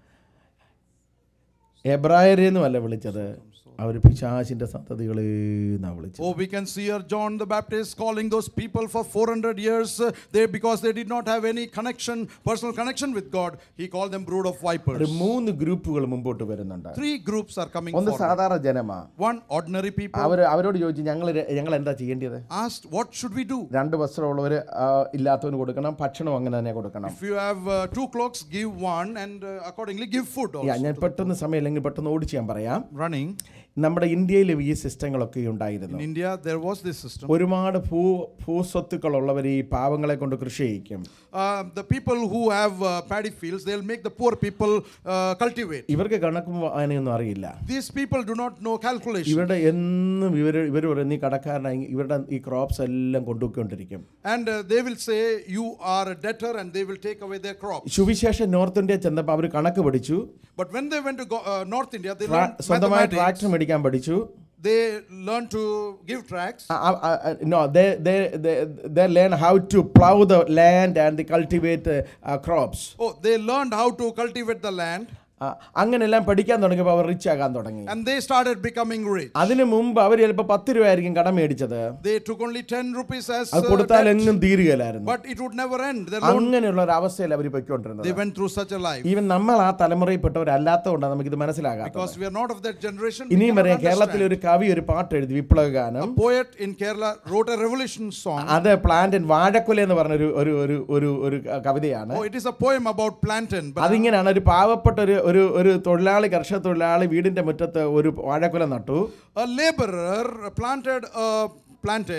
എബ്രായരെന്നുമല്ല വിളിച്ചത് അവർ പിശാചിൻ്റെ സന്തതികളെ എന്നാണ് വിളിച്ചത് Oh, we can see here John the Baptist calling those people for 400 years uh, they because they did not have any connection, personal connection with God. He called them brood of ഒരു vipers. മൂന്ന് ഗ്രൂപ്പുകൾ മുമ്പോട്ട് വരുന്നുണ്ട് Three groups are coming ഒന്ന് forward. സാധാരണ ജനമാ One, ordinary people അവർ അവരോട് ചോദിച്ചു ഞങ്ങൾ ഞങ്ങൾ എന്താ ചെയ്യേണ്ടത് asked, What should we do? രണ്ട് വസ്ത്രമുള്ളവർ ഇല്ലാത്തവന് കൊടുക്കണം ഭക്ഷണം അങ്ങനെ തന്നെ കൊടുക്കണം If you have uh, two cloaks, give one and uh, accordingly give food yeah, also. ഞാൻ പെട്ടെന്ന് സമയമില്ലെങ്കിൽ പെട്ടെന്ന് ഓടിച്ച് ഞാൻ പറയാം Running. നമ്മുടെ ഇന്ത്യയിലും ഈ സിസ്റ്റങ്ങളൊക്കെ ഉണ്ടായിരുന്നു In India, there was this system. ഒരുപാട് ഭൂ ഭൂസ്വത്തുക്കളുള്ളവർ ഈ പാവങ്ങളെ കൊണ്ട് കൃഷി ചെയ്യിക്കും Uh, the people who have uh, paddy fields, they'll make the poor people uh, cultivate. ഇവർക്ക് കണക്കും വായനയൊന്നും അറിയില്ല These people do not know calculation. ഇവരുടെ എന്നും ഇവർ ഇവർ പറയും നീ കടക്കാരനായി ഇവരുടെ ഈ ക്രോപ്സ് എല്ലാം കൊണ്ടുപോയിക്കൊണ്ടിരിക്കും And uh, they will say, You are a debtor, and they will take away their crops. സുവിശേഷം നോർത്ത് ഇന്ത്യ ചെന്നപ്പോൾ അവർ കണക്ക് പഠിച്ചു But when they went to go, uh, North India, they ട്രാ- learned സ്വന്തമായി mathematics. ട്രാക്ടർ മേടിക്കാൻ പഠിച്ചു They learned to give tracts. No they learn how to plow the land and they cultivate uh, crops Oh, they learned how to cultivate the land, ആ, അങ്ങനെല്ലാം പഠിക്കാൻ തുടങ്ങിയപ്പോൾ അവർ rich ആകാൻ തുടങ്ങി and they started becoming rich. അതിനു മുമ്പ് അവർ ചിലപ്പോൾ പത്ത് രൂപയായിരിക്കും കടം മേടിച്ചത് They took only 10 rupees as അത് uh, കൊടുത്താൽ debt, എങ്ങും തീരുകയില്ലായിരുന്നു but it would never end. Their loan, അങ്ങനെയുള്ള ഒരു അവസ്ഥയിൽ അവർ പൊയ്ക്കൊണ്ടിരുന്നത് they went through such a life. Even നമ്മൾ ആ തലമുറയിൽപ്പെട്ടവരല്ലാത്തതുകൊണ്ടാണ് നമുക്കിത് മനസ്സിലാകാത്തത് Because we are not of that generation, we ഇനിയും cannot പറയാം കേരളത്തിൽ understand. ഒരു കവി ഒരു പാട്ട് എഴുതി വിപ്ലവ ഗാനം A poet in Kerala wrote a revolution song. അത് പ്ലാന്റൻ വാഴക്കുല എന്ന് പറഞ്ഞ ഒരു ഒരു ഒരു ഒരു ഒരു കവിതയാണ് Oh, it is a poem about plantain. But അതിങ്ങനെയാണ് ഒരു പാവപ്പെട്ട ഒരു ഒരു ഒരു തൊഴിലാളി കർഷക തൊഴിലാളി വീടിന്റെ മുറ്റത്ത് ഒരു വാഴക്കുല നട്ടു a laborer planted a plantain.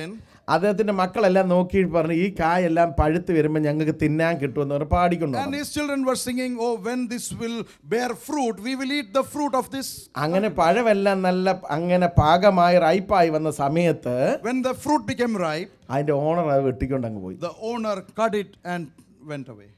അദ്ദേഹത്തിന്റെ മക്കളെല്ലാം നോക്കി പറഞ്ഞു ഈ കായെല്ലാം പഴുത്ത് വരുമ്പോൾ ഞങ്ങൾക്ക് തിന്നാൻ കിട്ടുമെന്ന് പറഞ്ഞ് പാടിക്കൊണ്ടു And his children were singing, Oh, when this will bear fruit, we will eat the fruit of this. അങ്ങനെ പഴമെല്ലാം നല്ല അങ്ങനെ പാകമായി റൈപ്പായി വന്ന സമയത്ത് When the fruit became ripe, അതിന്റെ ഓണർ അത് വെട്ടിക്കൊണ്ട് അങ്ങ് പോയി the owner cut it and went away.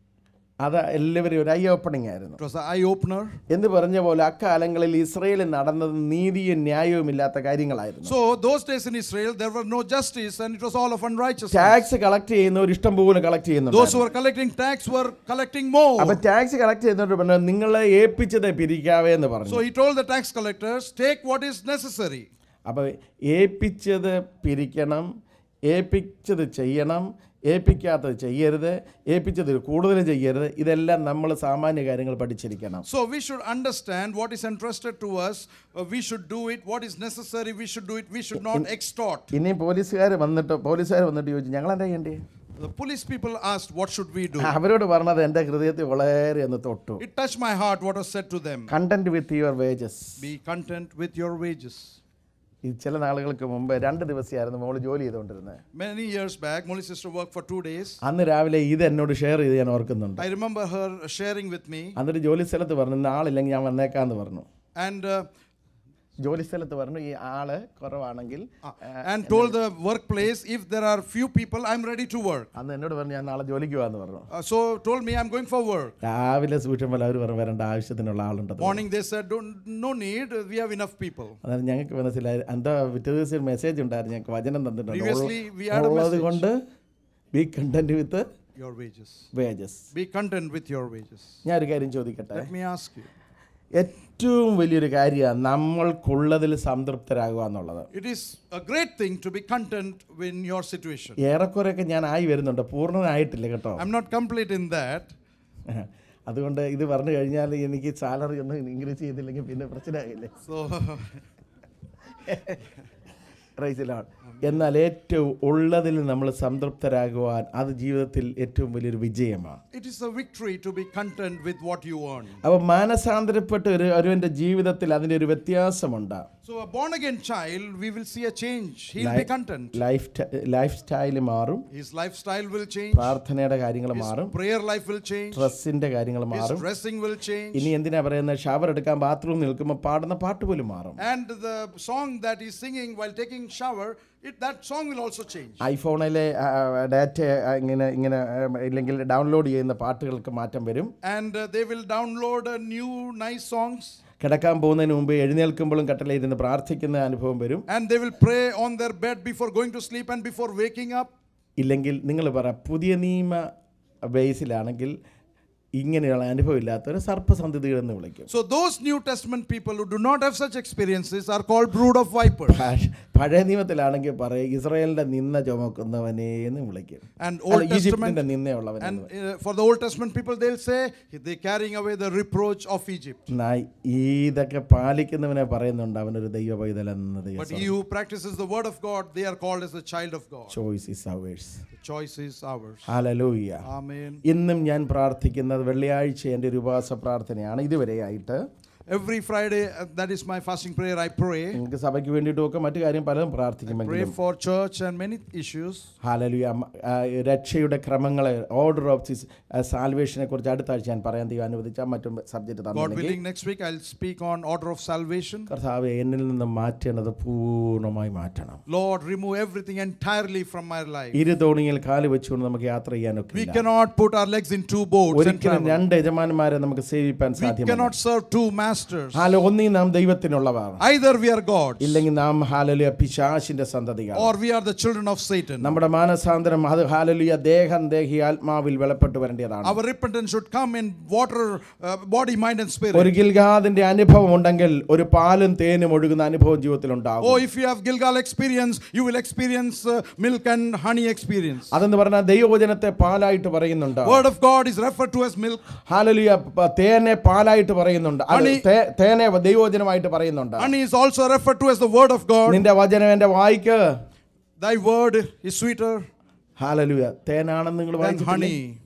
അത് എല്ലാവരും ഒരു ഐ ഓപ്പണിംഗ് ആയിരുന്നു It was an eye opener. എന്ന് പറഞ്ഞ പോലെ അക്കാലങ്ങളിൽ ഇസ്രയേലിൽ നടന്നത് നീതിയും ന്യായവും ഇല്ലാത്ത കാര്യങ്ങളായിരുന്നു So, those days in Israel, there were no justice and it was all of unrighteousness. Tax collect ചെയ്യുന്നവർ ഇഷ്ടം പോലെ കളക്ട് Those ചെയ്യുന്നുണ്ട് who were collecting tax were collecting അപ്പൊ more. ടാക്സ് കളക്ട് ചെയ്യുന്നവർ പറഞ്ഞു നിങ്ങളെ ഏൽപ്പിച്ചത് പിരിക്കാവേ എന്ന് പറഞ്ഞു So, he told the tax collectors, Take what is necessary. അപ്പോൾ ഏൽപ്പിച്ചത് പിരിക്കണം ഏൽപ്പിച്ചത് ചെയ്യണം ഏൽപ്പിക്കാത്തത് ചെയ്യരുത് ഏൽപ്പിച്ചത് കൂടുതൽ ചെയ്യരുത് ഇതെല്ലാം നമ്മൾ സാമാന്യ കാര്യങ്ങൾ പഠിച്ചിരിക്കണം So, we should understand what is entrusted to us. Uh, we should do it. What is necessary, we should do it. We should not extort. ഇനി പോലീസുകാർ വന്നിട്ട് പോലീസുകാർ വന്നിട്ട് ചോദിച്ചു ഞങ്ങൾ എന്താ ചെയ്യണ്ടേ The police people asked, What should we do? അവരോട് പറഞ്ഞത് എൻ്റെ ഹൃദയത്തിൽ വളരെ ഒന്ന് തൊട്ടു It touched my heart what was said to them. Content with your wages Be content with your wages. ഈ ചില നാളുകൾക്ക് മുമ്പ് രണ്ട് ദിവസമായിരുന്നു മോള് ജോലി ചെയ്തുകൊണ്ടിരുന്നത് Many years back, Molly's sister worked for two days. അന്ന് രാവിലെ ഇത് എന്നോട് ഷെയർ ചെയ്ത് ഞാൻ ഓർക്കുന്നുണ്ട് I remember her sharing with me, എന്നിട്ട് ജോലി സ്ഥലത്ത് പറഞ്ഞു നാളില്ലെങ്കിൽ ഞാൻ വന്നേക്കാന്ന് പറഞ്ഞു and uh, ജോലി സ്ഥലത്ത് പറഞ്ഞു ഈ ആള് കുറവാണെങ്കിൽ and told the workplace if there are few people, I'm ready to work. അന്ന് എന്നോട് പറഞ്ഞു ഞാൻ നാളെ ജോലിക്ക് പോകാന്ന് പറഞ്ഞു Uh, so told me I'm going for work. രാവിലെ സൂക്ഷിക്കുമ്പോൾ അവർ പറഞ്ഞു വരേണ്ട ആവശ്യത്തിനുള്ള ആളുണ്ടെന്ന് Morning they said, Don't, no need, we have enough people. അതായത് ഞങ്ങൾക്ക് മനസ്സിലായി എന്താ പിറ്റേ ദിവസം മെസ്സേജ് ഉണ്ടായിരുന്നു ഞങ്ങൾക്ക് വചനം തന്നിട്ടുണ്ട് Previously, we had a ഉള്ളത് message. കൊണ്ട് be content with Your wages. Wages Be content with your wages. ഞാൻ ഒരു കാര്യം ചോദിക്കട്ടെ Let me ask you. ഏറ്റവും വലിയൊരു കാര്യമാണ് നമ്മൾക്കുള്ളതിൽ സംതൃപ്തരാകുക എന്നുള്ളത് It is a great thing to be content in your situation. ഏറെക്കുറെയൊക്കെ ഞാൻ ആയി വരുന്നുണ്ട് പൂർണ്ണനായിട്ടില്ല കേട്ടോ I'm not complete in that. അതുകൊണ്ട് ഇത് പറഞ്ഞു കഴിഞ്ഞാൽ എനിക്ക് സാലറി ഒന്നും ഇൻക്രീസ് ചെയ്തില്ലെങ്കിൽ പിന്നെ പ്രശ്നമായില്ലേ So, റൈസിലാണ് എന്നാൽ ഏറ്റവും ഉള്ളതിൽ നമ്മൾ സംതൃപ്തരാകുവാൻ അത് ജീവിതത്തിൽ ഏറ്റവും വലിയൊരു വിജയമാണ് it is a victory to be content with what you earn. അപ്പോൾ മാനസാന്തരപ്പെട്ട ഒരു ഒരുവൻ്റെ ജീവിതത്തിൽ അതിൻ്റെ ഒരു വ്യത്യാസമുണ്ട് So, a born again child, we will see a change. He'll be content. Life lifestyle മാറും His lifestyle will change. പ്രാർത്ഥനയുടെ കാര്യങ്ങൾ മാറും His prayer life will change. ഡ്രസ്സിൻ്റെ കാര്യങ്ങൾ His മാറും dressing will change. ഇനി എന്തിനാ പറയുന്നത് ഷവർ എടുക്കാൻ ബാത്റൂം നിൽക്കുമ്പോൾ പാടുന്ന പാട്ട് പോലും മാറും And the song that he's singing while taking shower, it, that song will also change. ഐഫോണിലെ ഡാറ്റ ഇങ്ങനെ ഇങ്ങനെ ആ, ഇല്ലെങ്കിൽ ഡൗൺലോഡ് ചെയ്യുന്ന പാട്ടുകൾക്ക് മാറ്റം വരും And uh, they will download uh, new nice songs. കിടക്കാൻ പോകുന്നതിന് മുമ്പ് എഴുന്നേൽക്കുമ്പോഴും കട്ടലയിരുന്ന് പ്രാർത്ഥിക്കുന്ന അനുഭവം വരും And they will pray on their bed before going to sleep and before waking up. ഇല്ലെങ്കിൽ നിങ്ങൾ പറ പുതിയ നിയമ ബേസിലാണെങ്കിൽ ഇങ്ങനെയുള്ള അനുഭവം ഇല്ലാത്തവർ സർപ്പസന്ധിതികൾ എന്ന് വിളിക്കും So those New Testament people who do not have such experiences are called brood of vipers. ഭാഷ- പഴയ നിയമത്തിലാണെങ്കിൽ പറയും ഇസ്രായേലിന്റെ നിന്ന ചുമക്കുന്നവനെ എന്ന് വിളിക്കും And അല്ല, Old Testament ഈജിപ്തിന്റെ നിന്നയുള്ളവൻ and uh, for the Old Testament people they'll say they carrying away the reproach of Egypt. ഇതൊക്കെ പാലിക്കുന്നവനെ പറയുന്നുണ്ട് അവനൊരു ദൈവ പൈതലെന്നത് But he who practices the word of God, they are called as the child of God. Choice is hours The choice is ours. Hallelujah Amen. ഇന്നും ഞാൻ പ്രാർത്ഥിക്കുന്നത് വെള്ളിയാഴ്ച എൻ്റെ ഒരു ഉപവാസ പ്രാർത്ഥനയാണ് ഇതുവരെയായിട്ട് Every Friday, uh, that is my fasting prayer. I pray. നിങ്ങൾക്ക് സഭയ്ക്ക് വേണ്ടിയിട്ടൊക്കെ മറ്റു കാര്യം പലതും Pray പ്രാർത്ഥിക്കുമെങ്കിലും for church and many issues. ഹാലലുയ രക്ഷയുടെ ക്രമങ്ങളെ ഓർഡർ ഓഫ് സാൽവേഷനെ കുറിച്ച് അടുത്ത ആഴ്ച ഞാൻ പറയാൻ തീരുമാനം അനുവദിച്ചാൽ മറ്റും സബ്ജക്റ്റ് God തന്നില്ലെങ്കിൽ willing, next week I'll speak on order of salvation. കർത്താവ് എന്നിൽ നിന്ന് മാറ്റേണ്ടത് പൂർണ്ണമായി മാറ്റണം Lord, remove everything entirely from my life. ഇരു തോണിയിൽ കാല് വെച്ചുകൊണ്ട് നമുക്ക് യാത്ര ചെയ്യാനൊക്കെ We cannot put our legs in two boats and ഒരിക്കലും travel. രണ്ട് യജമാനന്മാരെ നമുക്ക് സേവിപ്പാൻ We സാധ്യമല്ല cannot serve two masters. ഹാല ഒന്നീ നാം ദൈവത്തിനുള്ളവർ Either we are gods ഇല്ലെങ്കിൽ നാം ഹാലലുയ പിശാശിന്റെ സന്തതികൾ or we are the children of Satan. നമ്മുടെ മാനസാന്തരം അത് ഹാലലുയ ദേഹം ദേഹി ആത്മാവിൽ വെളപ്പെട്ടു വരേണ്ടതാണ് Our repentance should come in water, uh, body, mind, and spirit. ഒരു ഗിൽഗാദിന്റെ അനുഭവം ഉണ്ടെങ്കിൽ ഒരു പാലും തേനും ഒഴുകുന്ന അനുഭവം ജീവിതത്തിൽ ഉണ്ടാകും Oh, if you have Gilgal experience, you will experience uh, milk and honey experience. അതെന്ന് പറഞ്ഞാൽ ദൈവവചനത്തെ പാലായിട്ട് പറയുന്നുണ്ട് Word of God is referred to as milk. ഹാലലുയ പ- തേനെ പാലായിട്ട് പറയുന്നുണ്ട് അത് Honey- തേ- തേനെ ദൈവവചനമായിട്ട് പറയുന്നുണ്ട് Honey is also referred to as the word of God. നിന്റെ വചനം എന്റെ വായിക്ക് Thy word is sweeter ഹാലലുയ തേനാണെന്ന് നിങ്ങൾ than വായിച്ചിട്ടില്ലേ? honey.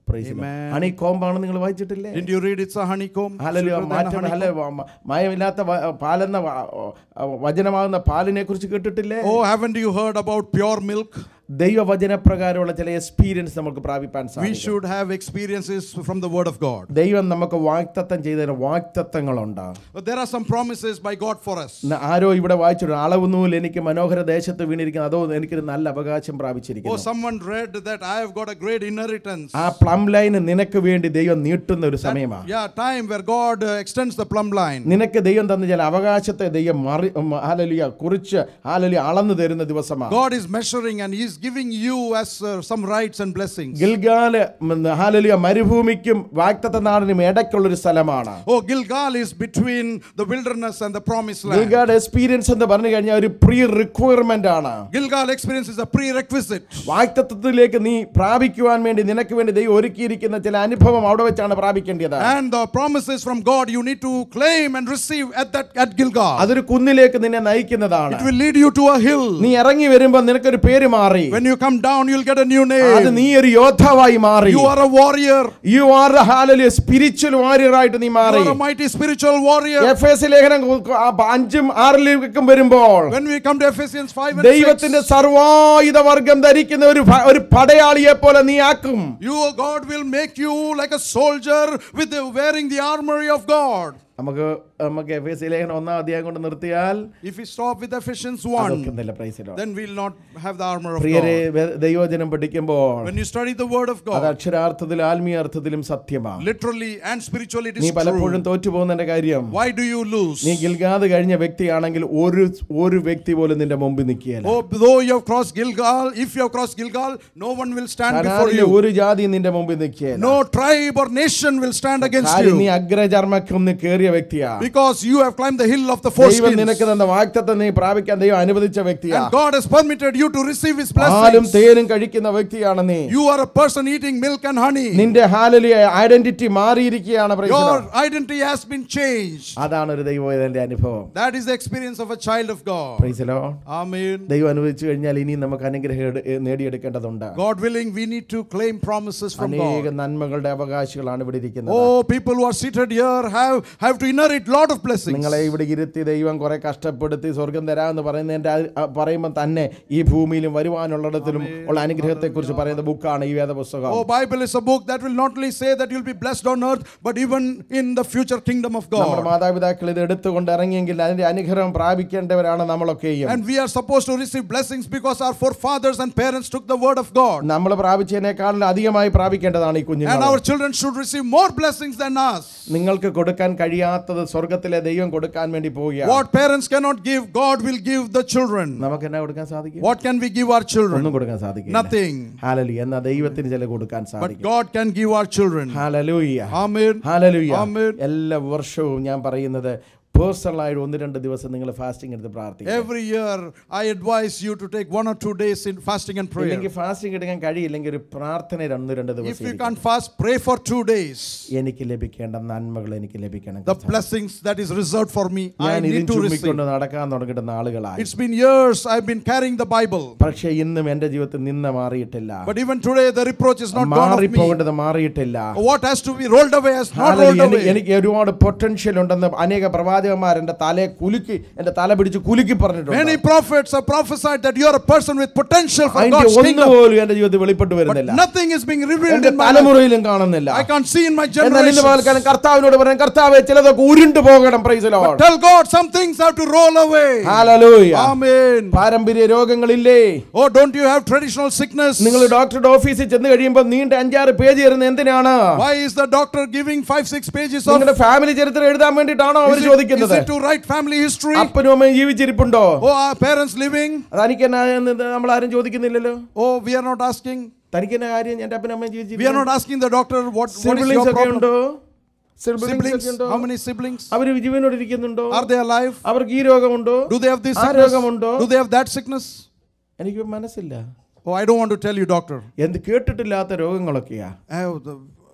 Amen. ഹണി കോമ്പാണ് നിങ്ങൾ വായിച്ചിട്ടില്ലേ Didn't you read it's a honeycomb? Hallelujah. Sweeter than a മാറ്റം honeycomb? അല്ലെ വ- മയമില്ലാത്ത വ- പാലെന്ന വ- വചനമാകുന്ന പാലിനെ കുറിച്ച് കേട്ടിട്ടില്ലേ Oh, haven't you heard about pure milk? ദൈവവചനപ്രകാരമുള്ള ചില എക്സ്പീരിയൻസ് നമുക്ക് പ്രാപിപ്പാൻ We സാധിക്കും should have experiences from the Word of God. ദൈവം നമുക്ക് വാക്തത്വം ചെയ്തതിന് വാക്തത്വങ്ങളുണ്ട് But there are some promises by God for us. ന- ആരോ ഇവിടെ വായിച്ചു അളവ് നൂൽ എനിക്ക് മനോഹര ദേശത്ത് വീണിരിക്കുന്നു അതോ എനിക്കൊരു നല്ല അവകാശം Oh, പ്രാപിച്ചിരിക്കുന്നു someone read that I have got a great inheritance. ആ പ്ലം ലൈൻ നിനക്ക് വേണ്ടി ദൈവം നീട്ടുന്ന ഒരു സമയമാണ് Yeah, time where God uh, extends the plumb line. നിനക്ക് ദൈവം തന്ന ചില അവകാശത്തെ ദൈവം മറി ഹാലലിയ കുറിച്ച് ഹാലലിയ അളന്നു തരുന്ന ദിവസമാണ് God is measuring and He is giving you as uh, some rights and blessings. ഗിൽഗാല് ഉം, ഹാലലിയ മരുഭൂമിക്കും വാക്തത്വ നാടിനും ഇടയ്ക്കുള്ളൊരു സ്ഥലമാണ് Oh, Gilgal is between the wilderness and the promised land. Gilgal experience എന്ന് പറഞ്ഞു കഴിഞ്ഞാൽ ഒരു പ്രീ റിക്വയർമെന്റ് ആണ് Gilgal experience is a prerequisite. വാക്തത്വത്തിലേക്ക് നീ പ്രാപിക്കുവാൻ വേണ്ടി നിനക്ക് വേണ്ടി ദൈവം ഒരുക്കിയിരിക്കുന്ന ചില അനുഭവം അവിടെ വെച്ചാണ് പ്രാപിക്കേണ്ടത് And the promises from God you need to claim and receive at that at Gilgal. അതൊരു കുന്നിലേക്ക് നിന്നെ നയിക്കുന്നതാണ് It will lead you to a hill. നീ ഇറങ്ങി വരുമ്പോ നിനക്കൊരു പേര് മാറി When you come down, you'll get a new അത് name. നീ ഒരു യോദ്ധാവായി മാറി You are a warrior. You are hallelujah spiritual warrior ആയിട്ട് നീ You മാറി are a mighty spiritual warrior. എഫ് എസ് ലേഖനം കു- ആ അഞ്ചും ആറിലേക്കും വരുമ്പോൾ When we come to Ephesians 5 and 6, ദൈവത്തിന്റെ സർവായുധ വർഗം ധരിക്കുന്ന ഒരു ഭ- ഒരു പടയാളിയെ പോലെ നീ ആക്കും you, God, will make you like a soldier with the, wearing the armory of God. നമുക്ക് നമുക്ക് എഫ് എസ് ലേഖനം ഒന്നാം അധ്യായം കൊണ്ട് നിർത്തിയാൽ If we stop with Ephesians 1, അതൊക്കുന്നില്ല പ്രൈസിലോ then we'll not have the armor of പ്രിയരെ God. വെ- ദൈവവചനം പഠിക്കുമ്പോൾ When you study the word of അത് God, അക്ഷരാർത്ഥത്തിലും ആത്മീയ അർത്ഥത്തിലും സത്യമാണ് literally and spiritually, it നീ is പലപ്പോഴും true. തോറ്റു പോകുന്നതിന്റെ കാര്യം Why do you lose? നീ ഗിൽഗാദ് കഴിഞ്ഞ വ്യക്തിയാണെങ്കിൽ ഒരു ഒരു വ്യക്തി പോലും നിന്റെ മുമ്പിൽ നിൽക്കുകയല്ല Oh, though you have crossed Gilgal, if you have crossed Gilgal, no one will stand before കനാനിലെ you. ഒരു ജാതി നിന്റെ മുമ്പിൽ നിൽക്കുകയല്ല No tribe or nation will stand against കാര്യം നീ you. അഗ്രചർമ്മക്കൊന്ന് കേറിയ വ്യക്തിയാ Because you have climbed the hill of the ദൈവം നിനക്ക് foreskins. തന്ന വാക്തത്വം നീ പ്രാപിക്കാൻ ദൈവം അനുവദിച്ച വ്യക്തിയാ And God has permitted you to receive His പാലും blessings. തേനും കഴിക്കുന്ന വ്യക്തിയാണ് നീ You are a person eating milk and honey. നിന്റെ ഹാലലിയ ഐഡന്റിറ്റി മാറിയിരിക്കുകയാണ് praise the Lord. Your identity has been changed. അതാണ് ഒരു ദൈവത്തിന്റെ അനുഭവം That is the experience of a child of God. Praise the Lord. Amen. ദൈവം അനുവദിച്ചു കഴിഞ്ഞാൽ ഇനി നമുക്ക് അനുഗ്രഹം എട്- ഏ, നേടിയെടുക്കേണ്ടതുണ്ട് God willing, we need to claim promises from അനേക God. നന്മകളുടെ അവകാശികളാണ് ഇവിടെ ഇരിക്കുന്നത് Oh, people who are seated here have, have to inherit lot of blessings. നിങ്ങളെ ഇവിടെ ഇരുത്തി ദൈവം കുറെ കഷ്ടപ്പെടുത്തി സ്വർഗം തരാമെന്ന് പറയുന്നതിന്റെ ആ- ആ പറയുമ്പോൾ തന്നെ ഈ ഭൂമിയിലും വരുവാനുള്ളിടത്തിലും ഉള്ള അനുഗ്രഹത്തെ കുറിച്ച് പറയുന്ന ബുക്കാണ് ഈ വേദപുസ്തകം Oh, Bible is a book that will not only say that you'll be blessed on earth, but even in the future kingdom of നമ്മുടെ God. മാതാപിതാക്കൾ ഇത് എടുത്തുകൊണ്ട് ഇറങ്ങിയെങ്കിൽ അതിന്റെ അനുഗ്രഹം പ്രാപിക്കേണ്ടവരാണ് നമ്മളൊക്കെയും And we are supposed to receive blessings because our forefathers and parents took the word of God. നമ്മൾ പ്രാപിച്ചതിനേക്കാളും അധികമായി പ്രാപിക്കേണ്ടതാണ് ഈ And കുഞ്ഞുങ്ങൾ our children should receive more blessings than us. നിങ്ങൾക്ക് കൊടുക്കാൻ കഴിയാത്തത് സ്വർഗത്തിലെ ദൈവം കൊടുക്കാൻ വേണ്ടി പോവുകയാണ് What parents cannot give, God will give the children. നമുക്ക് എന്നാ കൊടുക്കാൻ സാധിക്കും What can we give our children? ഒന്നും കൊടുക്കാൻ സാധിക്കും Nothing. ഹാലലി എന്നാ ദൈവത്തിന് ചില കൊടുക്കാൻ But സാധിക്കും God can give our children. Hallelujah Amen. Hallelujah Amen. എല്ലാ വർഷവും ഞാൻ പറയുന്നത് പേഴ്സണലായിട്ട് ഒന്ന് രണ്ട് ദിവസം നിങ്ങൾ ഫാസ്റ്റിംഗ് എടുത്ത് പ്രാർത്ഥിക്കും Every year, I advise you to take one or two days in fasting and prayer. ഇല്ലെങ്കിൽ ഫാസ്റ്റിംഗ് എടുക്കാൻ കഴിയില്ലെങ്കിൽ ഒരു പ്രാർത്ഥന ഒന്ന് രണ്ട് If ദിവസം you ഇരിക്കണം. can't fast, pray for two days. എനിക്ക് ലഭിക്കേണ്ട നന്മകൾ എനിക്ക് ലഭിക്കണം The blessings that is reserved for me, I ഞാൻ ഇതും need to receive. ചുമ്മിക്കൊണ്ട് നടക്കാൻ തുടങ്ങിയിട്ട് നാളുകളായി It's been years I've been carrying the Bible. പക്ഷേ ഇന്നും എന്റെ ജീവിതത്തിൽ നിന്ന് മാറിയിട്ടില്ല But even today, the reproach is not gone of me. മാറിപ്പോകേണ്ടത് മാറിയിട്ടില്ല What has to be rolled away has not hallelujah. rolled എനിക്ക് away. എനിക്ക് ഒരുപാട് പൊട്ടൻഷ്യൽ ഉണ്ടെന്ന് അനേക പ്രവാചകന്മാർ എന്റെ തലയെ കുലുക്കി എന്റെ തല പിടിച്ച് കുലുക്കി Many പറഞ്ഞിട്ടുണ്ട് prophets have prophesied that you are a person with potential for അതിന്റെ God's kingdom. ഒന്നുപോലും എന്റെ ജീവിതത്തിൽ വെളിപ്പെട്ട് But വരുന്നില്ല nothing is being revealed എന്റെ in my life. തലമുറയിലും കാണുന്നില്ല I can't see in my എന്നാൽ ഇന്ന് പകൽക്കാലം generation. കർത്താവിനോട് പറയാൻ കർത്താവെ ചിലതൊക്കെ ഉരുണ്ടു പോകണം praise lord Tell God some things have to roll away. Hallelujah Amen. പാരമ്പര്യ രോഗങ്ങളില്ലേ Oh, don't you have traditional sickness? നിങ്ങൾ ഡോക്ടറുടെ ഓഫീസിൽ ചെന്ന് കഴിയുമ്പോൾ നീണ്ട അഞ്ചാറ് പേജ് തരുന്നത് എന്തിനാണ് Why is the doctor giving five, six pages of നിങ്ങളുടെ ഫാമിലി ചരിത്രം എഴുതാൻ വേണ്ടിയിട്ടാണോ അവർ Is it, is ചോദിക്കുന്നത് it to write family history? അപ്പനും അമ്മയും ജീവിച്ചിരിപ്പുണ്ടോ Oh, are parents living? തനിക്ക് എന്നാ എന്ന് നമ്മൾ ആരും ചോദിക്കുന്നില്ലല്ലോ Oh, we are not asking. തനിക്ക് എന്നാ കാര്യം എന്റെ അപ്പനും അമ്മയും We are ജീവിച്ചിരിക്കുന്നു not asking the doctor what, what is siblings your ഒക്കെ problem. ഉണ്ടോ സിബ്ലിങ്സ് Siblings? ഒക്കെ ഉണ്ടോ How many siblings? അവര് ജീവനോട് ഇരിക്കുന്നുണ്ടോ Are they alive? അവർക്ക് ഈ രോഗമുണ്ടോ Do they have this ആ sickness? രോഗമുണ്ടോ Do they have that sickness? എനിക്ക് മനസ്സില്ല Oh, I don't want to tell you, doctor. എന്ത് കേട്ടിട്ടില്ലാത്ത രോഗങ്ങളൊക്കെയാ I have the,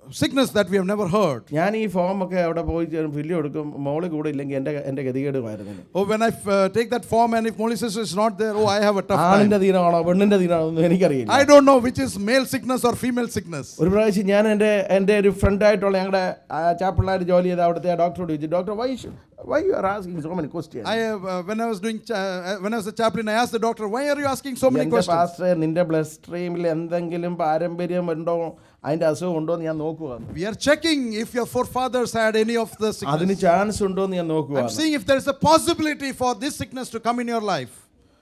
sickness that we have never heard. ഞാൻ ഈ ഫോമൊക്കെ അവിടെ പോയി ഫില്ല് കൊടുക്കും മോള് കൂടെ ഇല്ലെങ്കിൽ എൻ്റെ എൻ്റെ ഗതികേടുമായിരുന്നു Oh, when I uh, take that form and if Molly sister is not there, oh, I have a tough time. ആണിൻ്റെ ദീനമാണോ പെണ്ണിൻ്റെ ദീനമാണോ ഒന്നും എനിക്കറിയില്ല I don't know which is male sickness or female sickness. ഒരു പ്രാവശ്യം ഞാൻ എൻ്റെ എൻ്റെ ഒരു ഫ്രണ്ടായിട്ടുള്ള ഞങ്ങളുടെ ചാപ്പിള്ളാർ ജോലി ചെയ്ത അവിടുത്തെ ഡോക്ടറോട് ചോദിച്ചു doctor why why you are asking so many question I have, uh, when I was doing, cha- uh, when I was a chaplain, I asked the doctor, why are you asking so many എൻ്റെ questions? Pastor നിന്റെ blood സ്ട്രീമിൽ എന്തെങ്കിലും പാരമ്പര്യം ഉണ്ടോ അതിൻ്റെ അസുഖം ഉണ്ടോ എന്ന് ഞാൻ നോക്കുക We are checking if your forefathers had any of the sickness. അതിന് ചാൻസ് ഉണ്ടോ എന്ന് ഞാൻ നോക്കുക I'm seeing if there is a possibility for this sickness to come in your life.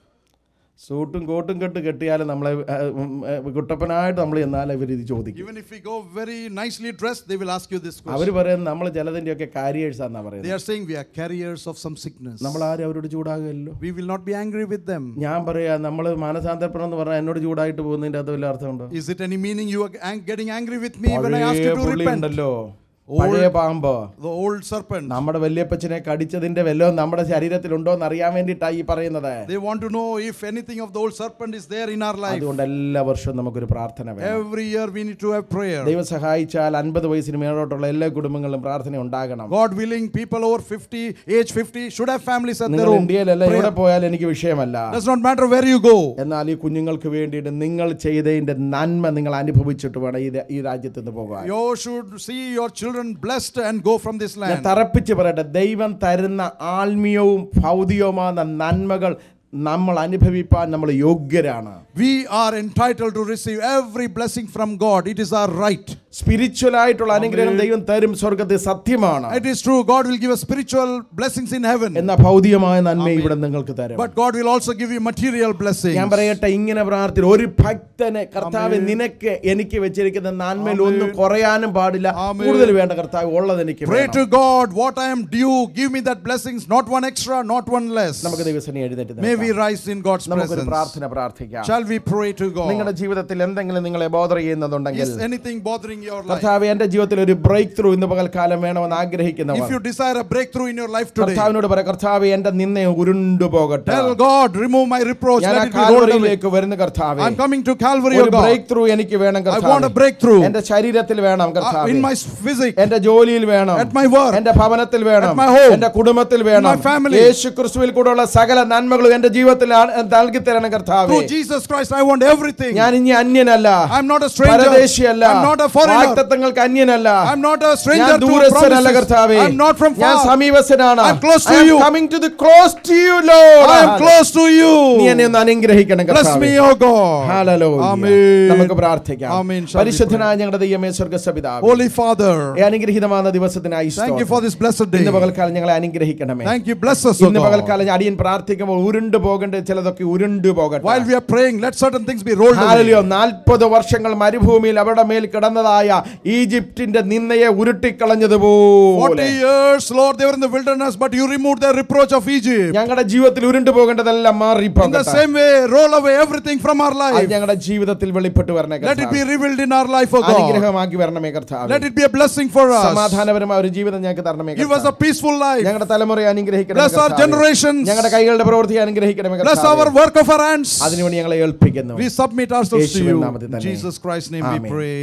സൂട്ടും കോട്ടും കെട്ട് കെട്ടിയാലും നമ്മളെ ആ, ഉം, ആ, കുട്ടപ്പനായിട്ട് നമ്മൾ ചെന്നാലും ഇവർ ഇത് ചോദിക്കും Even if we go very nicely dressed, they will ask you this question. അവർ പറയുന്നത് നമ്മൾ ചിലതിൻ്റെയൊക്കെ കാരിയേഴ്സ് ആണെന്നാണ് They പറയുന്നത് are saying we are carriers of some sickness. നമ്മൾ ആരും അവരോട് ചൂടാകുമല്ലോ We will not be angry with them. ഞാൻ പറയാ നമ്മൾ മാനസാന്തരപ്പെടണം എന്ന് പറഞ്ഞാൽ എന്നോട് ചൂടായിട്ട് പോകുന്നതിൻ്റെ അത് വല്ല അർത്ഥമുണ്ടോ Is it any meaning you are ang- getting angry with me when I ask പഴയ you to പുള്ളി repent? ഉണ്ടല്ലോ പഴയ പാമ്പ് The old serpent. നമ്മുടെ വല്യപ്പച്ചനെ കടിച്ചതിന്റെ വല്ലതും നമ്മുടെ ശരീരത്തിലുണ്ടോ എന്ന് അറിയാൻ വേണ്ടിയിട്ടാണ് ഈ പറയുന്നത് They want to know if anything of the old serpent is there in our life. അതുകൊണ്ട് എല്ലാ വർഷവും നമുക്കൊരു പ്രാർത്ഥന വേണം Every year we need to have prayer. ദൈവം സഹായിച്ചാൽ അൻപത് വയസ്സിന് മേലോട്ടുള്ള എല്ലാ കുടുംബങ്ങളിലും പ്രാർത്ഥന ഉണ്ടാകണം God willing, people over 50, age 50, should have families at their നിങ്ങൾ home. ഇന്ത്യയിലല്ല എവിടെ പോയാലും എനിക്ക് വിഷയമല്ല Does not matter where you go. എന്നാൽ ഈ കുഞ്ഞുങ്ങൾക്ക് വേണ്ടിയിട്ട് നിങ്ങൾ ചെയ്തതിന്റെ നന്മ നിങ്ങൾ അനുഭവിച്ചിട്ട് വേണം ഈ ഈ രാജ്യത്ത് നിന്ന് പോകാൻ You should see your children blessed and go from this ഞാൻ land. തറപ്പിച്ച് പറയട്ടെ ദൈവം തരുന്ന ആത്മീയവും ഭൗതികവുമായ നന്മകൾ നമ്മൾ അനുഭവിപ്പാൻ നമ്മൾ യോഗ്യരാണ് We are entitled to receive every blessing from God. It is our right. Spiritual ആയിട്ടുള്ള അനുഗ്രഹം ദൈവം തരും സ്വർഗത്തിൽ സത്യമാണ് It is true. God will give us spiritual blessings in heaven. എന്ന ഭൗതികമായ നന്മ ഇവിടെ നിങ്ങൾക്ക് തരും But God will also give you material blessings. ഞാൻ പറയട്ടെ ഇങ്ങനെ പ്രാർത്ഥന ഒരു ഭക്തന് കർത്താവ് നിനക്ക് എനിക്ക് വെച്ചിരിക്കുന്ന നന്മയിൽ ഒന്നും കുറയാനും പാടില്ല ആമേൻ. കൂടുതൽ വേണ്ട കർത്താവ് ഉള്ളത് എനിക്ക് Pray വേണം. to God, what I am due, give me that blessings, not one extra, not one less. നമുക്ക് ദിവസം എഴുന്നേറ്റ് May നിൽക്കാം. we rise in God's നമുക്കൊരു presence. പ്രാർത്ഥന പ്രാർത്ഥിക്കാം Shall we pray to God? നിങ്ങളുടെ ജീവിതത്തിൽ എന്തെങ്കിലും നിങ്ങളെ ബോധർ ചെയ്യുന്നതുണ്ടെങ്കിൽ Is anything bothering your life? കർത്താവ് എന്റെ ജീവിതത്തിൽ ഒരു ബ്രേക്ക് ത്രൂ ഇന്ന് പകൽക്കാലം വേണമെന്ന് ആഗ്രഹിക്കുന്നവർ If you desire a breakthrough in your life today, കർത്താവിനോട് പറ കർത്താവ് എന്റെ നിന്നെ ഉരുണ്ടു പോകട്ടെ tell God, remove my reproach, ഞാൻ ആ let it be rolled away. കാൽവറിയിലേക്ക് വരുന്ന കർത്താവേ I'm coming to Calvary, ഒരു O God. ബ്രേക്ക് ത്രൂ എനിക്ക് വേണം I want a കർത്താവേ breakthrough എന്റെ ശരീരത്തിൽ വേണം uh, കർത്താവേ in my physics, എന്റെ ജോലിയിൽ വേണം at my work, എന്റെ ഭവനത്തിൽ വേണം At my home. എന്റെ കുടുംബത്തിൽ വേണം my family. യേശു ക്രിസ്തുവിൽ കൂടെയുള്ള സകല നന്മകളും എന്റെ ജീവിതത്തിൽ ആ- നൽകി തരണം കർത്താവേ Through Jesus Christ, I want everything. ഞാൻ ഇനി അന്യനല്ല I'm not a stranger. പരദേശിയല്ല I'm not a foreigner. വാഗ്ദത്തങ്ങൾക്ക് അന്യനല്ല I'm not a stranger ഞാൻ to ദൂരസ്ഥനല്ല promises. കർത്താവേ I'm not from ഞാൻ far. സമീപസ്ഥനാണ് I'm close to you. Coming to the close to you lord I am close to നീ you. എന്നെ ഒന്ന് അനുഗ്രഹിക്കണം Bless കർത്താവേ me, O God. Hallelujah. Amen. നമുക്ക് പ്രാർത്ഥിക്കാം Amen. Shall we പരിശുദ്ധനായ ഞങ്ങളുടെ ദൈവമേ സ്വർഗ്ഗസപിതാവേ Holy Father, ഈ അനുഗ്രഹീതമായ ദിവസത്തിനായി thank you സ്തോത്രം. for this blessed day. ഇന്ന് പകൽക്കാലം ഞങ്ങളെ അനുഗ്രഹിക്കണമേ Thank you. Bless us, O ഇന്ന് God. പകൽക്കാലം അടിയൻ പ്രാർത്ഥിക്കുമ്പോൾ ഉരുണ്ടു പോകേണ്ട ചിലതൊക്കെ ഉരുണ്ടു പോകട്ടെ While we are praying, let certain things be rolled away. ഹാലലിയോ നാൽപ്പത് വർഷങ്ങൾ മരുഭൂമിയിൽ അവരുടെ മേൽ കിടന്നതായ ഈജിപ്തിന്റെ നിന്നയെ 40 ഉരുട്ടിക്കളഞ്ഞതുപോലെ years, Lord, they were in the wilderness, but you removed the reproach of Egypt. ഞങ്ങളുടെ ജീവിതത്തിൽ ഉരുണ്ടു പോകേണ്ടതെല്ലാം In the മാറിപ്പോകട്ടെ same way, roll away everything from our അത് life. ഞങ്ങളുടെ ജീവിതത്തിൽ വെളിപ്പെട്ട് വരണേ Let it be കർത്താവേ. revealed in our life, O God. അനുഗ്രഹമാക്കി വരണമേ കർത്താവ് Let it be a blessing for us. സമാധാനപരമായ ഒരു ജീവിതം ഞങ്ങൾക്ക് തരണമേ Give us a കർത്താവേ. peaceful life. ഞങ്ങളുടെ തലമുറയെ അനുഗ്രഹിക്കണമേ Bless our കർത്താവേ. generations. ഞങ്ങളുടെ കൈകളുടെ പ്രവൃത്തി അനുഗ്രഹിക്കണമേ Bless കർത്താവേ. our work of our hands. അതിനുവേണ്ടി ഞങ്ങളെ ഏൽപ്പിക്കുന്നു We submit ourselves to യേശുവിൻ you. നാമത്തിൽ In തന്നെ. Jesus Christ's name we amen. pray.